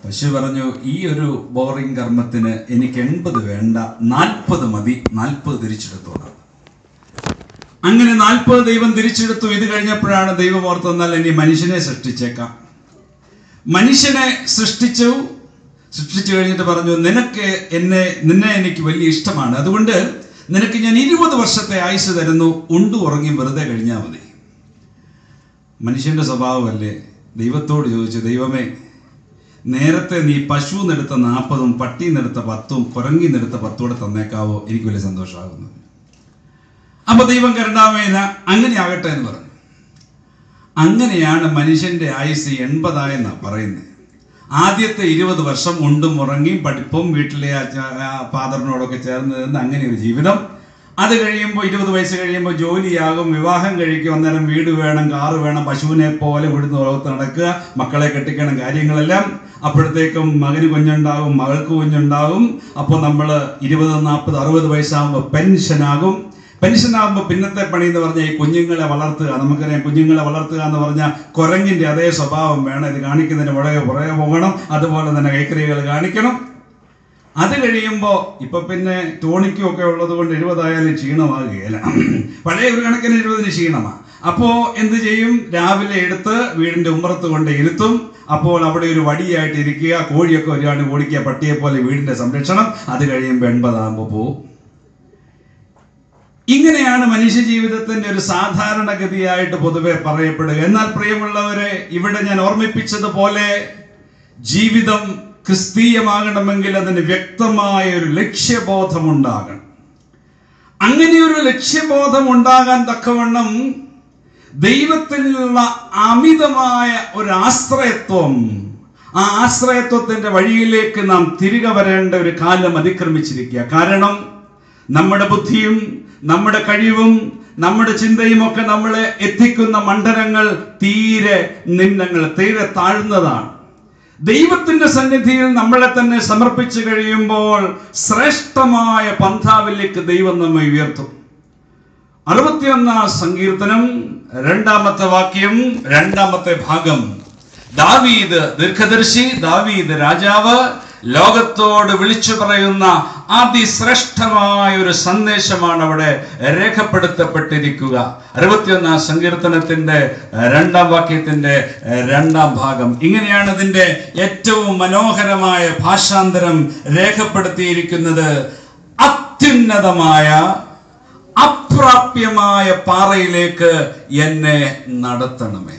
പശു പറഞ്ഞു ഈ ഒരു ബോറിംഗ് കർമ്മത്തിന് എനിക്ക് എൺപത് വേണ്ട നാൽപ്പത് മതി നാൽപ്പത് തിരിച്ചെടുത്തോളാം അങ്ങനെ നാൽപ്പത് ദൈവം തിരിച്ചെടുത്തു ഇത് കഴിഞ്ഞപ്പോഴാണ് ദൈവം ഓർത്തെന്നാൽ ഇനി മനുഷ്യനെ സൃഷ്ടിച്ചേക്കാം മനുഷ്യനെ സൃഷ്ടിച്ചു സൃഷ്ടിച്ചു കഴിഞ്ഞിട്ട് പറഞ്ഞു നിനക്ക് എന്നെ നിന്നെ എനിക്ക് വലിയ ഇഷ്ടമാണ് അതുകൊണ്ട് നിനക്ക് ഞാൻ ഇരുപത് വർഷത്തെ ആയുസ് തരുന്നു ഉണ്ടു ഉറങ്ങി വെറുതെ കഴിഞ്ഞാൽ മതി മനുഷ്യന്റെ സ്വഭാവമല്ലേ ദൈവത്തോട് ചോദിച്ചു ദൈവമേ നേരത്തെ നീ പശു നിന്നെടുത്ത നാൽപ്പതും പട്ടി നിന്നെടുത്ത പത്തും കുരങ്ങി നിന്നെടുത്ത പത്തൂടെ തന്നേക്കാവോ എനിക്ക് വലിയ സന്തോഷമാകുന്നു അപ്പൊ ദൈവം കരുണാമേന അങ്ങനെ ആകട്ടെ എന്ന് പറഞ്ഞു അങ്ങനെയാണ് മനുഷ്യന്റെ ആയുസ് എൺപതായെന്നാ പറയുന്നത് ആദ്യത്തെ ഇരുപത് വർഷം ഉണ്ടും ഉറങ്ങിയും പഠിപ്പും വീട്ടിലെ ആ ച- ആ ഫാദറിനോടൊക്കെ ചേർന്ന് നിന്ന് അങ്ങനെ ഒരു ജീവിതം അത് കഴിയുമ്പോൾ ഇരുപത് വയസ്സ് കഴിയുമ്പോൾ ജോലിയാകും വിവാഹം കഴിക്കും അന്നേരം വീട് വേണം കാറ് വേണം പശുവിനെ പോലെ ഇവിടുന്ന് ലോകത്ത് നടക്കുക മക്കളെ കെട്ടിക്കണം കാര്യങ്ങളെല്ലാം അപ്പോഴത്തേക്കും മകന് കുഞ്ഞുണ്ടാകും മകൾക്ക് കുഞ്ഞുണ്ടാകും അപ്പോൾ നമ്മൾ ഇരുപത് നാൽപ്പത് അറുപത് വയസ്സാകുമ്പോൾ പെൻഷനാകും പെൻഷനാകുമ്പോൾ പിന്നത്തെ പണി എന്ന് പറഞ്ഞാൽ ഈ കുഞ്ഞുങ്ങളെ വളർത്തുക നമുക്കറിയാം കുഞ്ഞുങ്ങളെ വളർത്തുക എന്ന് പറഞ്ഞാൽ കുരങ്ങിന്റെ അതേ സ്വഭാവം വേണം ഇത് കാണിക്കുന്നതിന് വളരെ പുറകെ പോകണം അതുപോലെ തന്നെ കൈക്കറികൾ കാണിക്കണം അത് കഴിയുമ്പോൾ ഇപ്പൊ പിന്നെ ടോണിക്കും ഒക്കെ ഉള്ളത് കൊണ്ട് എഴുപതായാലും ക്ഷീണമാകുകയില്ല പഴയ ഒരു കണക്കിന് എഴുപതിന് ക്ഷീണമാണ് അപ്പോ എന്ത് ചെയ്യും രാവിലെ എടുത്ത് വീടിന്റെ ഉമ്മറത്ത് കൊണ്ട് ഇരുത്തും അപ്പോൾ അവിടെ ഒരു വടിയായിട്ട് ഇരിക്കുക കോഴിയൊക്കെ ഒരുപാട് ഓടിക്കുക പട്ടിയെ പോലെ വീടിന്റെ സംരക്ഷണം അത് കഴിയുമ്പോൾ എൺപതാകുമ്പോൾ പോവും ഇങ്ങനെയാണ് മനുഷ്യ ജീവിതത്തിന്റെ ഒരു സാധാരണഗതിയായിട്ട് പൊതുവെ പറയപ്പെടുക എന്നാൽ പ്രിയമുള്ളവരെ ഇവിടെ ഞാൻ ഓർമ്മിപ്പിച്ചതുപോലെ ജീവിതം ക്രിസ്തീയമാകണമെങ്കിൽ അതിന് വ്യക്തമായ ഒരു ലക്ഷ്യബോധം ഉണ്ടാകണം അങ്ങനെ ഒരു ലക്ഷ്യബോധം ഉണ്ടാകാൻ തക്കവണ്ണം ദൈവത്തിലുള്ള അമിതമായ ഒരു ആശ്രയത്വം ആ ആശ്രയത്വത്തിന്റെ വഴിയിലേക്ക് നാം തിരികെ വരേണ്ട ഒരു കാലം അതിക്രമിച്ചിരിക്കുക കാരണം നമ്മുടെ ബുദ്ധിയും നമ്മുടെ കഴിവും നമ്മുടെ ചിന്തയും ഒക്കെ നമ്മളെ എത്തിക്കുന്ന മണ്ഡലങ്ങൾ തീരെ നിന്നങ്ങൾ തീരെ താഴ്ന്നതാണ് ദൈവത്തിന്റെ സന്നിധിയിൽ നമ്മളെ തന്നെ സമർപ്പിച്ചു കഴിയുമ്പോൾ ശ്രേഷ്ഠമായ പന്ഥാവിലേക്ക് ദൈവം നമ്മെ ഉയർത്തും അറുപത്തിയൊന്നാം സങ്കീർത്തനം രണ്ടാമത്തെ വാക്യം രണ്ടാമത്തെ ഭാഗം ദാവീദ് ദീർഘദർശി ദാവീദ് രാജാവ് ലോകത്തോട് വിളിച്ചു പറയുന്ന അതിശ്രേഷ്ഠമായ ഒരു സന്ദേശമാണ് അവിടെ രേഖപ്പെടുത്തപ്പെട്ടിരിക്കുക അറുപത്തിയൊന്നാം സങ്കീർത്തനത്തിന്റെ രണ്ടാം വാക്യത്തിന്റെ രണ്ടാം ഭാഗം ഇങ്ങനെയാണ് ഇതിന്റെ ഏറ്റവും മനോഹരമായ ഭാഷാന്തരം രേഖപ്പെടുത്തിയിരിക്കുന്നത് അത്യുന്നതമായ അപ്രാപ്യമായ പാറയിലേക്ക് എന്നെ നടത്തണമേ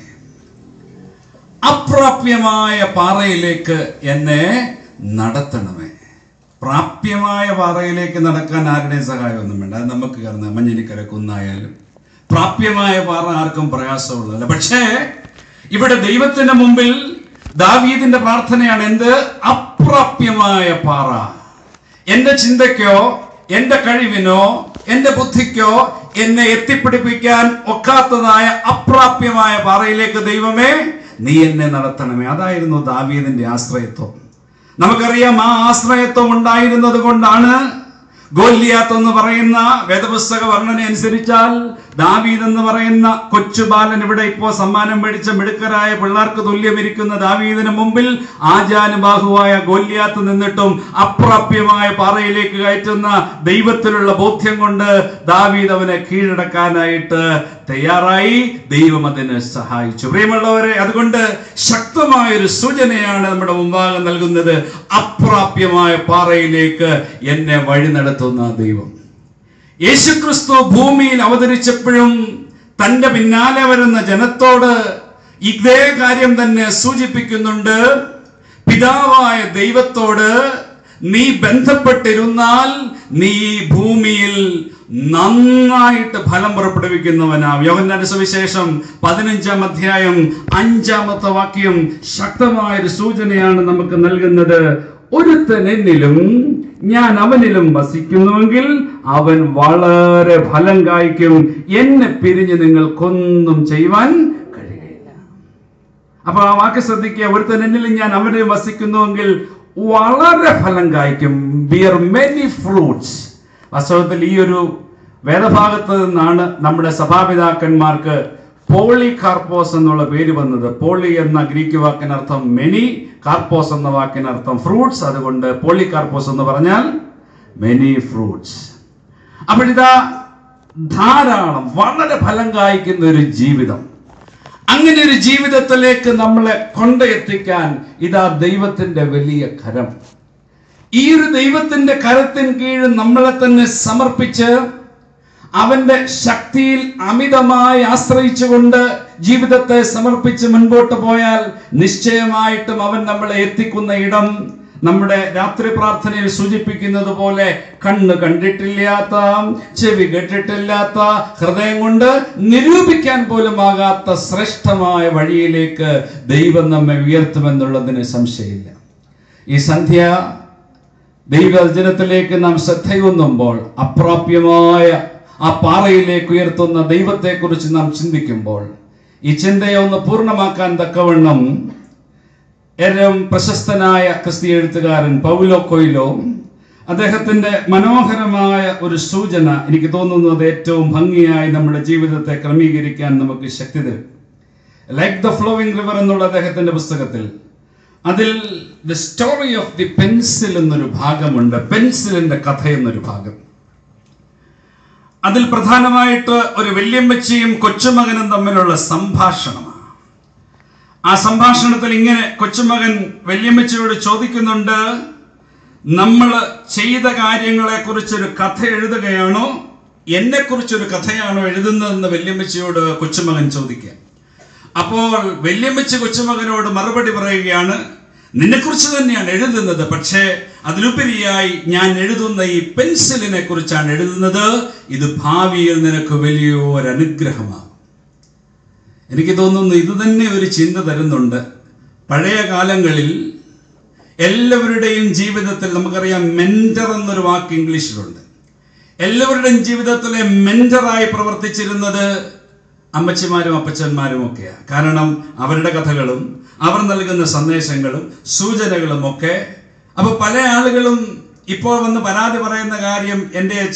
അപ്രാപ്യമായ പാറയിലേക്ക് എന്നെ നടത്തണമേ പ്രാപ്യമായ പാറയിലേക്ക് നടക്കാൻ ആരുടെയും സഹായമൊന്നും വേണ്ട അത് നമുക്ക് കാരണം മഞ്ഞിനിക്കര കുന്നായാലും പ്രാപ്യമായ പാറ ആർക്കും പ്രയാസമുള്ളതല്ല പക്ഷേ ഇവിടെ ദൈവത്തിന്റെ മുമ്പിൽ ദാവീദിന്റെ പ്രാർത്ഥനയാണ് എന്ത് അപ്രാപ്യമായ പാറ എന്റെ ചിന്തയ്ക്കോ എന്റെ കഴിവിനോ എന്റെ ബുദ്ധിക്കോ എന്നെ എത്തിപ്പിടിപ്പിക്കാൻ ഒക്കാത്തതായ അപ്രാപ്യമായ പാറയിലേക്ക് ദൈവമേ നീ എന്നെ നടത്തണമേ അതായിരുന്നു ദാവീദിന്റെ ആശ്രയത്വം നമുക്കറിയാം ആ ആശ്രയത്വം ഉണ്ടായിരുന്നത് കൊണ്ടാണ് ഗോല്യാത്ത് എന്ന് പറയുന്ന വേദപുസ്തക വർണ്ണന അനുസരിച്ചാൽ ദാവീദ് എന്ന് പറയുന്ന കൊച്ചു ബാലൻ ഇവിടെ ഇപ്പോ സമ്മാനം മേടിച്ച മിടുക്കരായ പിള്ളേർക്ക് തുല്യമിരിക്കുന്ന ദാവീദിന് മുമ്പിൽ ആജാനുബാഹുവായ ഗോല്യാത്ത് നിന്നിട്ടും അപ്രാപ്യമായ പാറയിലേക്ക് കയറ്റുന്ന ദൈവത്തിലുള്ള ബോധ്യം കൊണ്ട് ദാവീദ് അവനെ കീഴടക്കാനായിട്ട് തയ്യാറായി ദൈവം അതിന് സഹായിച്ചു പ്രിയമുള്ളവരെ അതുകൊണ്ട് ശക്തമായ ഒരു സൂചനയാണ് നമ്മുടെ മുമ്പാകെ നൽകുന്നത് അപ്രാപ്യമായ പാറയിലേക്ക് എന്നെ വഴി നടത്തുന്ന ദൈവം യേശുക്രിസ്തു ഭൂമിയിൽ അവതരിച്ചപ്പോഴും തന്റെ പിന്നാലെ വരുന്ന ജനത്തോട് ഇതേ കാര്യം തന്നെ സൂചിപ്പിക്കുന്നുണ്ട് പിതാവായ ദൈവത്തോട് നീ ബന്ധപ്പെട്ടിരുന്നാൽ നീ ഈ ഭൂമിയിൽ നന്നായിട്ട് ഫലം പുറപ്പെടുവിക്കുന്നവനാവും യോഹന്നാന്റെ സുവിശേഷം പതിനഞ്ചാം അധ്യായം അഞ്ചാമത്തെ വാക്യം ശക്തമായ ഒരു സൂചനയാണ് നമുക്ക് നൽകുന്നത് ഒരുത്തൻ എന്നിലും ഞാൻ അവനിലും വസിക്കുന്നുവെങ്കിൽ അവൻ വളരെ ഫലം കായ്ക്കും എന്നെ പിരിഞ്ഞ് നിങ്ങൾക്കൊന്നും ചെയ്യുവാൻ കഴിയില്ല അപ്പൊ ആ വാക്ക് ശ്രദ്ധിക്കുക ഒരുത്തൻ എന്നിലും ഞാൻ അവനിലും വസിക്കുന്നുവെങ്കിൽ വളരെ ഫലം കായ്ക്കും ബിയർ മെനി ഫ്രൂട്ട്സ് വാസ്തവത്തിൽ ഈ ഒരു വേദഭാഗത്ത് നിന്നാണ് നമ്മുടെ സഭാപിതാക്കന്മാർക്ക് പോളി കാർപ്പോസ് എന്നുള്ള പേര് വന്നത് പോളി എന്ന ഗ്രീക്ക് വാക്കിനർത്ഥം മെനി കാർപ്പോസ് എന്ന വാക്കിനർത്ഥം ഫ്രൂട്ട്സ് അതുകൊണ്ട് പോളി കാർപ്പോസ് എന്ന് പറഞ്ഞാൽ മെനി ഫ്രൂട്ട്സ് അപ്പോഴിതാ ധാരാളം വളരെ ഫലം കായ്ക്കുന്ന ഒരു ജീവിതം അങ്ങനെ ഒരു ജീവിതത്തിലേക്ക് നമ്മളെ കൊണ്ടെത്തിക്കാൻ ഇതാ ദൈവത്തിന്റെ വലിയ കരം ഈ ഒരു ദൈവത്തിന്റെ കരത്തിന് കീഴിൽ നമ്മളെ തന്നെ സമർപ്പിച്ച് അവന്റെ ശക്തിയിൽ അമിതമായി ആശ്രയിച്ചുകൊണ്ട് ജീവിതത്തെ സമർപ്പിച്ച് മുൻപോട്ട് പോയാൽ നിശ്ചയമായിട്ടും അവൻ നമ്മളെ എത്തിക്കുന്ന ഇടം നമ്മുടെ രാത്രി പ്രാർത്ഥനയിൽ സൂചിപ്പിക്കുന്നത് പോലെ കണ്ണ് കണ്ടിട്ടില്ലാത്ത ചെവി കേട്ടിട്ടില്ലാത്ത ഹൃദയം കൊണ്ട് നിരൂപിക്കാൻ പോലും ആകാത്ത ശ്രേഷ്ഠമായ വഴിയിലേക്ക് ദൈവം നമ്മെ ഉയർത്തുമെന്നുള്ളതിന് സംശയമില്ല ഈ സന്ധ്യ ദൈവവചനത്തിലേക്ക് നാം ശ്രദ്ധയൂന്നുമ്പോൾ അപ്രാപ്യമായ ആ പാറയിലേക്ക് ഉയർത്തുന്ന ദൈവത്തെക്കുറിച്ച് നാം ചിന്തിക്കുമ്പോൾ ഈ ചിന്തയെ ഒന്ന് പൂർണ്ണമാക്കാൻ തക്കവണ്ണം ഏറ്റവും പ്രശസ്തനായ ക്രിസ്തീയ എഴുത്തുകാരൻ പൗലോ കൊയിലോ അദ്ദേഹത്തിന്റെ മനോഹരമായ ഒരു സൂചന എനിക്ക് തോന്നുന്നത് ഏറ്റവും ഭംഗിയായി നമ്മുടെ ജീവിതത്തെ ക്രമീകരിക്കാൻ നമുക്ക് ശക്തി തരും ലൈക്ക് ദ ഫ്ലോവിംഗ് റിവർ എന്നുള്ള അദ്ദേഹത്തിന്റെ പുസ്തകത്തിൽ അതിൽ the story of the pencil എന്നൊരു ഭാഗമുണ്ട് പെൻസിലിന്റെ കഥ എന്നൊരു ഭാഗം അതിൽ പ്രധാനമായിട്ട് ഒരു വല്യമ്മച്ചിയും കൊച്ചുമകനും തമ്മിലുള്ള സംഭാഷണമാണ് ആ സംഭാഷണത്തിൽ ഇങ്ങനെ കൊച്ചുമകൻ വല്യമ്മച്ചിയോട് ചോദിക്കുന്നുണ്ട് നമ്മൾ ചെയ്ത കാര്യങ്ങളെ കുറിച്ചൊരു കഥ എഴുതുകയാണോ എന്നെ കുറിച്ചൊരു കഥയാണോ എഴുതുന്നതെന്ന് വല്യമ്മച്ചിയോട് കൊച്ചുമകൻ ചോദിക്കുക അപ്പോൾ വല്യമ്മച്ചി കൊച്ചുമകനോട് മറുപടി പറയുകയാണ് നിന്നെക്കുറിച്ച് തന്നെയാണ് എഴുതുന്നത് പക്ഷേ അതിലുപരിയായി ഞാൻ എഴുതുന്ന ഈ പെൻസിലിനെ കുറിച്ചാണ് എഴുതുന്നത് ഇത് ഭാവിയിൽ നിനക്ക് വലിയൊരു അനുഗ്രഹമാകും എനിക്ക് തോന്നുന്നു ഇത് തന്നെ ഒരു ചിന്ത തരുന്നുണ്ട് പഴയ കാലങ്ങളിൽ എല്ലാവരുടെയും ജീവിതത്തിൽ നമുക്കറിയാം മെന്റർ എന്നൊരു വാക്ക് ഇംഗ്ലീഷിലുണ്ട് എല്ലാവരുടെയും ജീവിതത്തിലെ മെന്ററായി പ്രവർത്തിച്ചിരുന്നത് അമ്മച്ചിമാരും അപ്പച്ചന്മാരും ഒക്കെയാണ് കാരണം അവരുടെ കഥകളും അവർ നൽകുന്ന സന്ദേശങ്ങളും സൂചനകളും ഒക്കെ അപ്പൊ പല ആളുകളും ഇപ്പോൾ വന്ന് പരാതി പറയുന്ന കാര്യം എൻ്റെ അച്ഛ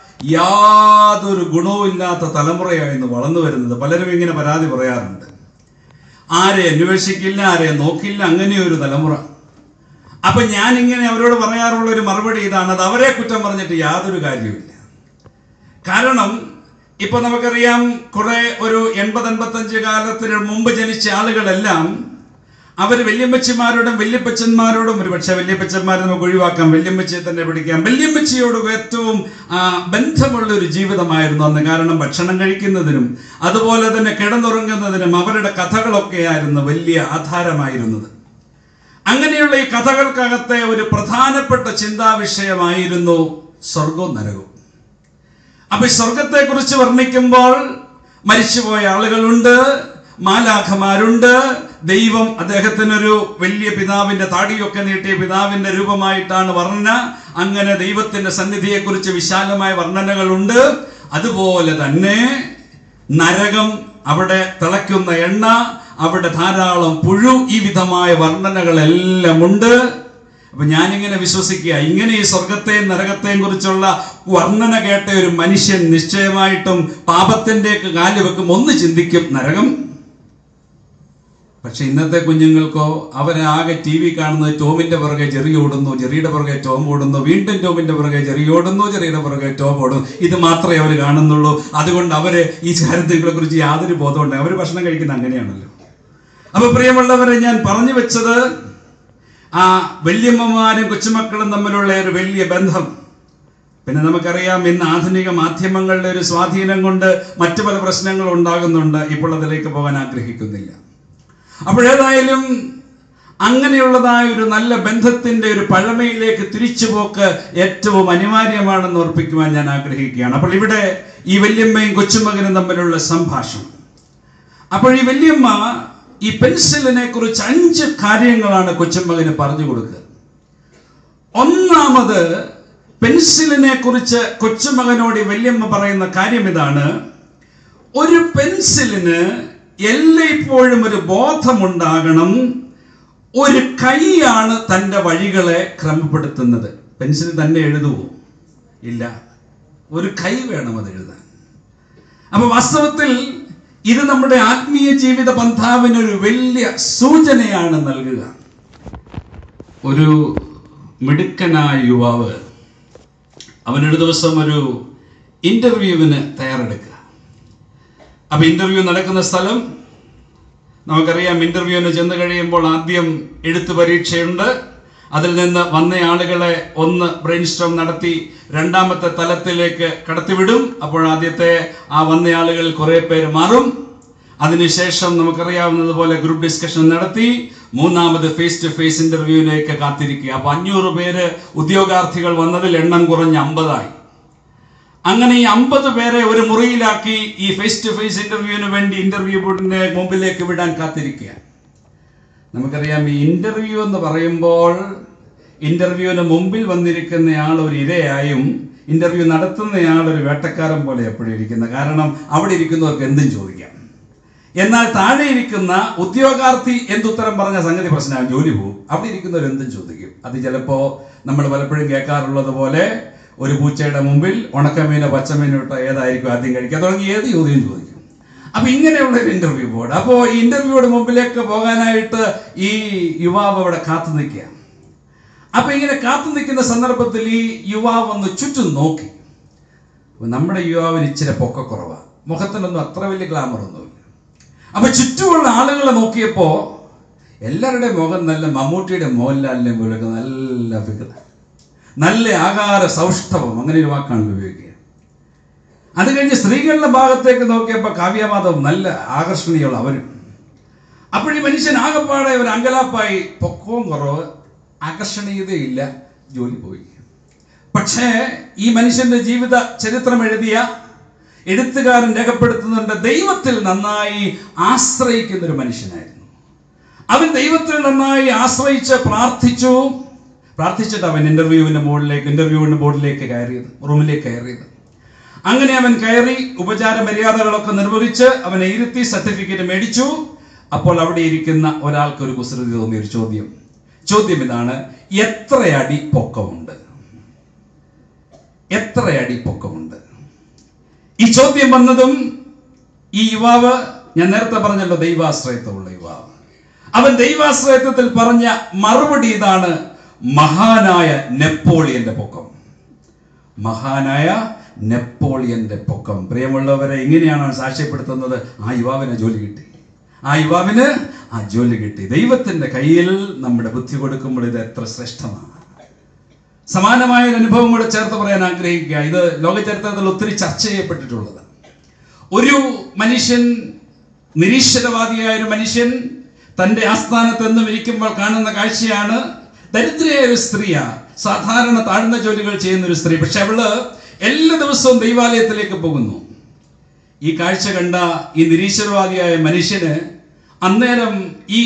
യാതൊരു ഗുണവും ഇല്ലാത്ത തലമുറയായിരുന്നു വളർന്നു വരുന്നത് പലരും ഇങ്ങനെ പരാതി പറയാറുണ്ട് ആരെ അന്വേഷിക്കില്ല ആരെ നോക്കില്ല അങ്ങനെ ഒരു തലമുറ അപ്പൊ ഞാൻ ഇങ്ങനെ അവരോട് പറയാറുള്ള ഒരു മറുപടി ഇതാണ് അത് അവരെ കുറ്റം പറഞ്ഞിട്ട് യാതൊരു കാര്യമില്ല കാരണം ഇപ്പൊ നമുക്കറിയാം കുറെ ഒരു എൺപത് എൺപത്തഞ്ച് കാലത്തിന് മുമ്പ് ജനിച്ച ആളുകളെല്ലാം അവർ വല്യമ്മച്ചിമാരോടും വല്യപ്പച്ചന്മാരോടും ഒരു പക്ഷേ വല്യപ്പച്ചന്മാരെ നമുക്ക് ഒഴിവാക്കാം വല്യമ്മച്ചിയെ തന്നെ പിടിക്കാം വല്യമ്മച്ചിയോട് ഏറ്റവും ആ, ബന്ധമുള്ള ഒരു ജീവിതമായിരുന്നു അന്ന് കാരണം ഭക്ഷണം കഴിക്കുന്നതിനും അതുപോലെ തന്നെ കിടന്നുറങ്ങുന്നതിനും അവരുടെ കഥകളൊക്കെയായിരുന്നു വലിയ ആധാരമായിരുന്നത് അങ്ങനെയുള്ള ഈ കഥകൾക്കകത്തെ ഒരു പ്രധാനപ്പെട്ട ചിന്താ വിഷയമായിരുന്നു സ്വർഗവും നരകവും അപ്പൊ ഈ സ്വർഗത്തെ കുറിച്ച് വർണ്ണിക്കുമ്പോൾ മരിച്ചുപോയ ആളുകളുണ്ട് മാലാഖമാരുണ്ട് ദൈവം അദ്ദേഹത്തിനൊരു വലിയ പിതാവിന്റെ താടിയൊക്കെ നീട്ടിയ പിതാവിന്റെ രൂപമായിട്ടാണ് വർണ്ണന അങ്ങനെ ദൈവത്തിന്റെ സന്നിധിയെ കുറിച്ച് വിശാലമായ വർണ്ണനകളുണ്ട് അതുപോലെ തന്നെ നരകം അവിടെ തിളയ്ക്കുന്ന എണ്ണ അവിടെ ധാരാളം പുഴു ഈ വിധമായ വർണ്ണനകളെല്ലാം ഉണ്ട് അപ്പൊ ഞാനിങ്ങനെ വിശ്വസിക്കുക ഇങ്ങനെ ഈ സ്വർഗത്തെയും നരകത്തെയും കുറിച്ചുള്ള വർണ്ണന കേട്ട ഒരു മനുഷ്യൻ നിശ്ചയമായിട്ടും പാപത്തിൻ്റെയൊക്കെ കാല് വെക്കും ഒന്ന് ചിന്തിക്കും നരകം പക്ഷെ ഇന്നത്തെ കുഞ്ഞുങ്ങൾക്കോ അവരാകെ ടി വി കാണുന്നത് ടോമിന്റെ പുറകെ ജെറി ഓടുന്നു ജെറിയുടെ പുറകെ ടോം ഓടുന്നു വീണ്ടും ടോമിന്റെ പുറകെ ജെറി ഓടുന്നു ജെറിയുടെ പുറകെ ടോം ഓടുന്നു ഇത് മാത്രമേ അവർ കാണുന്നുള്ളൂ അതുകൊണ്ട് അവര് ഈ കാര്യത്തിനെ കുറിച്ച് യാതൊരു ബോധമുണ്ട് അവർ ഭക്ഷണം കഴിക്കുന്നത് അങ്ങനെയാണല്ലോ അപ്പൊ പ്രിയമുള്ളവരെ ഞാൻ പറഞ്ഞു വെച്ചത് ആ വല്യമ്മമാരും കൊച്ചുമക്കളും തമ്മിലുള്ള ഒരു വലിയ ബന്ധം പിന്നെ നമുക്കറിയാം ഇന്ന് ആധുനിക മാധ്യമങ്ങളുടെ ഒരു സ്വാധീനം കൊണ്ട് മറ്റു പല പ്രശ്നങ്ങളും ഉണ്ടാകുന്നുണ്ട് ഇപ്പോൾ അതിലേക്ക് പോകാൻ ആഗ്രഹിക്കുന്നില്ല അപ്പോഴേതായാലും അങ്ങനെയുള്ളതായ ഒരു നല്ല ബന്ധത്തിന്റെ ഒരു പഴമയിലേക്ക് തിരിച്ചുപോക്ക് ഏറ്റവും അനിവാര്യമാണെന്ന് ഓർപ്പിക്കുവാൻ ഞാൻ ആഗ്രഹിക്കുകയാണ് അപ്പോൾ ഇവിടെ ഈ വല്യമ്മയും കൊച്ചുമകനും തമ്മിലുള്ള സംഭാഷണം അപ്പോൾ ഈ വല്യമ്മ ഈ പെൻസിലിനെ കുറിച്ച് അഞ്ച് കാര്യങ്ങളാണ് കൊച്ചുമകന് പറഞ്ഞു കൊടുക്കുക ഒന്നാമത് പെൻസിലിനെ കുറിച്ച് കൊച്ചുമകനോട് ഈ വല്യമ്മ പറയുന്ന കാര്യം ഇതാണ് ഒരു പെൻസിലിന് എല്ലായ്പ്പോഴും ഒരു ബോധമുണ്ടാകണം ഒരു കൈയാണ് തൻ്റെ വഴികളെ ക്രമപ്പെടുത്തുന്നത് പെൻസിൽ തന്നെ എഴുതുവോ ഇല്ല ഒരു കൈ വേണം അത് എഴുതാൻ അപ്പൊ വാസ്തവത്തിൽ ഇത് നമ്മുടെ ആത്മീയ ജീവിത പന്ഥാവിന് ഒരു വലിയ സൂചനയാണ് നൽകുക ഒരു മിടുക്കനായ യുവാവ് അവനൊരു ദിവസം ഒരു ഇന്റർവ്യൂവിന് തയ്യാറെടുക്കുക അപ്പൊ ഇന്റർവ്യൂ നടക്കുന്ന സ്ഥലം നമുക്കറിയാം ഇന്റർവ്യൂവിന് ചെന്ന് കഴിയുമ്പോൾ ആദ്യം എഴുത്ത് പരീക്ഷയുണ്ട് അതിൽ നിന്ന് വന്ന ആളുകളെ ഒന്ന് ബ്രെയിൻ സ്റ്റോം നടത്തി രണ്ടാമത്തെ തലത്തിലേക്ക് കടത്തിവിടും അപ്പോൾ ആദ്യത്തെ ആ വന്ന ആളുകൾ കുറെ പേര് മാറും അതിനുശേഷം നമുക്കറിയാവുന്നതുപോലെ ഗ്രൂപ്പ് ഡിസ്കഷൻ നടത്തി മൂന്നാമത് ഫേസ് ടു ഫേസ് ഇന്റർവ്യൂവിലേക്ക് കാത്തിരിക്കുക അപ്പൊ അഞ്ഞൂറ് പേര് ഉദ്യോഗാർത്ഥികൾ വന്നതിൽ എണ്ണം കുറഞ്ഞ് അമ്പതായി അങ്ങനെ ഈ അമ്പത് പേരെ ഒരു മുറിയിലാക്കി ഈ ഫേസ് ടു ഫേസ് ഇന്റർവ്യൂവിന് വേണ്ടി ഇന്റർവ്യൂ ബോർഡിന്റെ മുമ്പിലേക്ക് വിടാൻ കാത്തിരിക്കുക നമുക്കറിയാം ഈ ഇന്റർവ്യൂ എന്ന് പറയുമ്പോൾ ഇന്റർവ്യൂവിന് മുമ്പിൽ വന്നിരിക്കുന്നയാൾ ഒരു ഇരയായും ഇന്റർവ്യൂ നടത്തുന്നയാൾ ഒരു വേട്ടക്കാരൻ പോലെ എപ്പോഴും ഇരിക്കുന്നത് കാരണം അവിടെ ഇരിക്കുന്നവർക്ക് എന്തും ചോദിക്കാം എന്നാൽ താഴെ ഇരിക്കുന്ന ഉദ്യോഗാർത്ഥി എന്തുത്തരം പറഞ്ഞ സംഗതി പ്രശ്നമാണ് ജോലി പോകും അവിടെ ഇരിക്കുന്നവർ എന്തും ചോദിക്കും അത് ചിലപ്പോ നമ്മൾ പലപ്പോഴും കേൾക്കാറുള്ളത് പോലെ ഒരു പൂച്ചയുടെ മുമ്പിൽ ഉണക്കമീനോ പച്ചമീനോ ഇട്ടോ ഏതായിരിക്കും ആദ്യം കഴിക്കുക തുടങ്ങി ഏത് ചോദ്യം ചോദിക്കും അപ്പൊ ഇങ്ങനെയുള്ള ഒരു ഇന്റർവ്യൂ ബോർഡ് അപ്പോ ഈ ഇന്റർവ്യൂയുടെ മുമ്പിലേക്ക് പോകാനായിട്ട് ഈ യുവാവ് അവിടെ കാത്തു നിൽക്കുക അപ്പൊ ഇങ്ങനെ കാത്തു നിൽക്കുന്ന സന്ദർഭത്തിൽ ഈ യുവാവ് ഒന്ന് ചുറ്റും നോക്കി അപ്പൊ നമ്മുടെ യുവാവിന് ഇച്ചിരി പൊക്കക്കുറവാ മുഖത്തിനൊന്നും അത്ര വലിയ ഗ്ലാമർ ഒന്നുമില്ല അപ്പൊ ചുറ്റുമുള്ള ആളുകളെ നോക്കിയപ്പോ എല്ലാവരുടെയും മുഖം നല്ല മമ്മൂട്ടിയുടെ മോഹൻലാലിന്റെ പോലൊക്കെ നല്ല ഫിഗർ നല്ല ആകാര സൗഷ്ഠവം അങ്ങനെ ഒരു വാക്കാണ് ഉപയോഗിക്കുക അത് കഴിഞ്ഞ് സ്ത്രീകളുടെ ഭാഗത്തേക്ക് നോക്കിയപ്പോൾ കാവ്യമാധവ് നല്ല ആകർഷണീയമുള്ള അവരും അപ്പോൾ ഈ മനുഷ്യൻ ആകപ്പാടെ ഒരു അങ്കലാപ്പായി പൊക്കവും കുറവ് ആകർഷണീയതയില്ല ജോലി പോയി പക്ഷേ ഈ മനുഷ്യന്റെ ജീവിത ചരിത്രം എഴുതിയ എഴുത്തുകാരൻ രേഖപ്പെടുത്തുന്നുണ്ട് ദൈവത്തിൽ നന്നായി ആശ്രയിക്കുന്ന ഒരു മനുഷ്യനായിരുന്നു അവൻ ദൈവത്തിൽ നന്നായി ആശ്രയിച്ച് പ്രാർത്ഥിച്ചു പ്രാർത്ഥിച്ചിട്ട് അവൻ ഇന്റർവ്യൂവിന്റെ മുകളിലേക്ക് ഇന്റർവ്യൂവിന്റെ ബോർഡിലേക്ക് കയറിയത് റൂമിലേക്ക് കയറിയത് അങ്ങനെ അവൻ കയറി ഉപചാര മര്യാദകളൊക്കെ നിർവഹിച്ച് അവനെ ഇരുത്തി സർട്ടിഫിക്കറ്റ് മേടിച്ചു അപ്പോൾ അവിടെ ഇരിക്കുന്ന ഒരാൾക്ക് ഒരു കുസൃതി തോന്നിയ ഒരു ചോദ്യം ചോദ്യം ഇതാണ് എത്ര അടി പൊക്കമുണ്ട് എത്ര അടി പൊക്കമുണ്ട് ഈ ചോദ്യം വന്നതും ഈ യുവാവ് ഞാൻ നേരത്തെ പറഞ്ഞല്ലോ ദൈവാശ്രയത്വമുള്ള യുവാവ് അവൻ ദൈവാശ്രയത്വത്തിൽ പറഞ്ഞ മറുപടി ഇതാണ് മഹാനായ നെപ്പോളിയന്റെ പൊക്കം മഹാനായ നെപ്പോളിയന്റെ പൊക്കം പ്രിയമുള്ളവരെ ഇങ്ങനെയാണ് അവൻ സാക്ഷ്യപ്പെടുത്തുന്നത് ആ യുവാവിന് ജോലി കിട്ടി ആ യുവാവിന് ആ ജോലി കിട്ടി ദൈവത്തിന്റെ കയ്യിൽ നമ്മുടെ ബുദ്ധി കൊടുക്കുമ്പോൾ ഇത് എത്ര ശ്രേഷ്ഠമാണ് സമാനമായ ഒരു അനുഭവം കൂടെ ചേർത്ത് പറയാൻ ആഗ്രഹിക്കുക ഇത് ലോക ചരിത്രത്തിൽ ഒത്തിരി ചർച്ച ചെയ്യപ്പെട്ടിട്ടുള്ളത് ഒരു മനുഷ്യൻ നിരീശ്വരവാദിയായ ഒരു മനുഷ്യൻ തന്റെ ആസ്ഥാനത്ത് എന്നും ഇരിക്കുമ്പോൾ കാണുന്ന കാഴ്ചയാണ് ദരിദ്രയായ ഒരു സ്ത്രീയാ സാധാരണ താഴ്ന്ന ജോലികൾ ചെയ്യുന്ന ഒരു സ്ത്രീ പക്ഷെ അവള് എല്ലാ ദിവസവും ദൈവാലയത്തിലേക്ക് പോകുന്നു ഈ കാഴ്ച കണ്ട ഈ നിരീശ്വരവാദിയായ മനുഷ്യന് അന്നേരം ഈ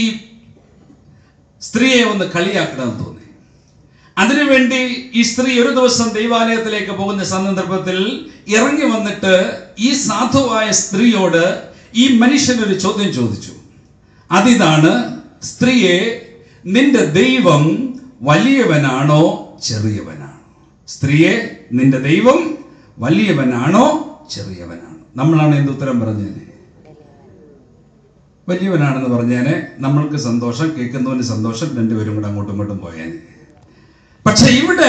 സ്ത്രീയെ ഒന്ന് കളിയാക്കണമെന്ന് തോന്നി അതിനുവേണ്ടി ഈ സ്ത്രീ ഒരു ദിവസം ദൈവാലയത്തിലേക്ക് പോകുന്ന സന്ദർഭത്തിൽ ഇറങ്ങി വന്നിട്ട് ഈ സാധുവായ സ്ത്രീയോട് ഈ മനുഷ്യൻ ഒരു ചോദ്യം ചോദിച്ചു അതിതാണ് സ്ത്രീയെ നിന്റെ ദൈവം വലിയവനാണോ ചെറിയവനാണോ സ്ത്രീയെ നിന്റെ ദൈവം വലിയവനാണോ ചെറിയവനാണോ നമ്മളാണ് എന്ത് ഉത്തരം പറഞ്ഞത് വലിയവനാണെന്ന് പറഞ്ഞേനെ നമ്മൾക്ക് സന്തോഷം കേൾക്കുന്നവന് സന്തോഷം രണ്ടുപേരും കൂടെ അങ്ങോട്ടും ഇങ്ങോട്ടും പോയേനെ പക്ഷെ ഇവിടെ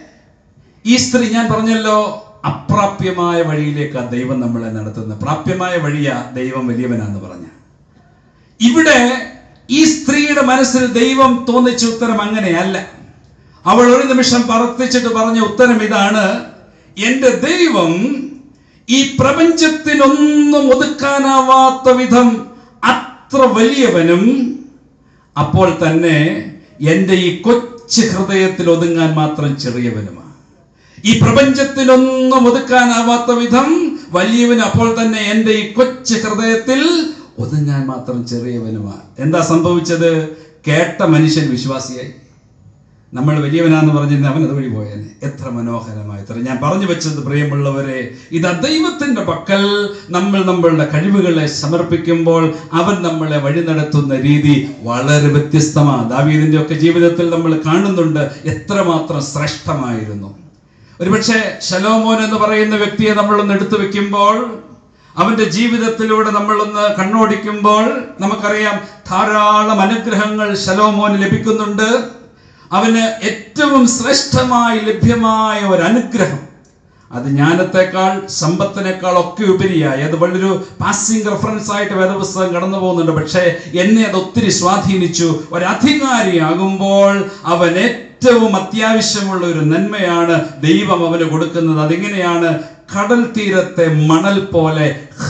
ഈ സ്ത്രീ ഞാൻ പറഞ്ഞല്ലോ അപ്രാപ്യമായ വഴിയിലേക്ക് ആ ദൈവം നമ്മളെ നടത്തുന്നത് പ്രാപ്യമായ വഴിയാ ദൈവം വലിയവനാന്ന് പറഞ്ഞ ഇവിടെ ഈ സ്ത്രീയുടെ മനസ്സിൽ ദൈവം തോന്നിച്ച ഉത്തരം അങ്ങനെയല്ല അവൾ ഒരു നിമിഷം പ്രവർത്തിച്ചിട്ട് പറഞ്ഞ ഉത്തരം ഇതാണ് എന്റെ ദൈവം ഈ പ്രപഞ്ചത്തിനൊന്നും ഒതുക്കാനാവാത്ത വിധം അത്ര വലിയവനും അപ്പോൾ തന്നെ എൻ്റെ ഈ കൊച്ചു ഹൃദയത്തിൽ ഒതുങ്ങാൻ മാത്രം ചെറിയവനുമാണ് ഈ പ്രപഞ്ചത്തിനൊന്നും ഒതുക്കാനാവാത്ത വിധം വലിയവന് അപ്പോൾ തന്നെ എൻ്റെ ഈ കൊച്ചു ഹൃദയത്തിൽ ഒതുങ്ങാൻ മാത്രം ചെറിയവനുമാണ് എന്താ സംഭവിച്ചത് കേട്ട മനുഷ്യൻ വിശ്വാസിയായി നമ്മൾ വലിയവനാന്ന് പറഞ്ഞിരുന്ന അവൻ അതുവഴി പോയേനെ എത്ര മനോഹരമായി എത്ര ഞാൻ പറഞ്ഞു വെച്ചത് പ്രിയമുള്ളവരെ ഇത് ദൈവത്തിന്റെ പക്കൽ നമ്മൾ നമ്മളുടെ കഴിവുകളെ സമർപ്പിക്കുമ്പോൾ അവൻ നമ്മളെ വഴി നടത്തുന്ന രീതി വളരെ വ്യത്യസ്തമാണ് ദാവീദിന്റെ ഒക്കെ ജീവിതത്തിൽ നമ്മൾ കാണുന്നുണ്ട് എത്രമാത്രം ശ്രേഷ്ഠമായിരുന്നു ഒരുപക്ഷെ ശലോമോൻ എന്ന് പറയുന്ന വ്യക്തിയെ നമ്മളൊന്ന് എടുത്തു വെക്കുമ്പോൾ അവന്റെ ജീവിതത്തിലൂടെ നമ്മളൊന്ന് കണ്ണോടിക്കുമ്പോൾ നമുക്കറിയാം ധാരാളം അനുഗ്രഹങ്ങൾ ശലോമോന് ലഭിക്കുന്നുണ്ട് അവന് ഏറ്റവും ശ്രേഷ്ഠമായി ലഭ്യമായ ഒരു അനുഗ്രഹം അത് ജ്ഞാനത്തെക്കാൾ സമ്പത്തിനേക്കാൾ ഒക്കെ ഉപരിയായി അത് വലിയൊരു പാസിംഗ് റെഫറൻസ് ആയിട്ട് വേദപുസ്തകം കടന്നു പോകുന്നുണ്ട് പക്ഷേ എന്നെ അത് ഒത്തിരി സ്വാധീനിച്ചു ഒരധികാരിയാകുമ്പോൾ അവൻ ഏറ്റവും അത്യാവശ്യമുള്ള ഒരു നന്മയാണ് ദൈവം അവന് കൊടുക്കുന്നത് അതെങ്ങനെയാണ് കടൽ തീരത്തെ മണൽ പോലെ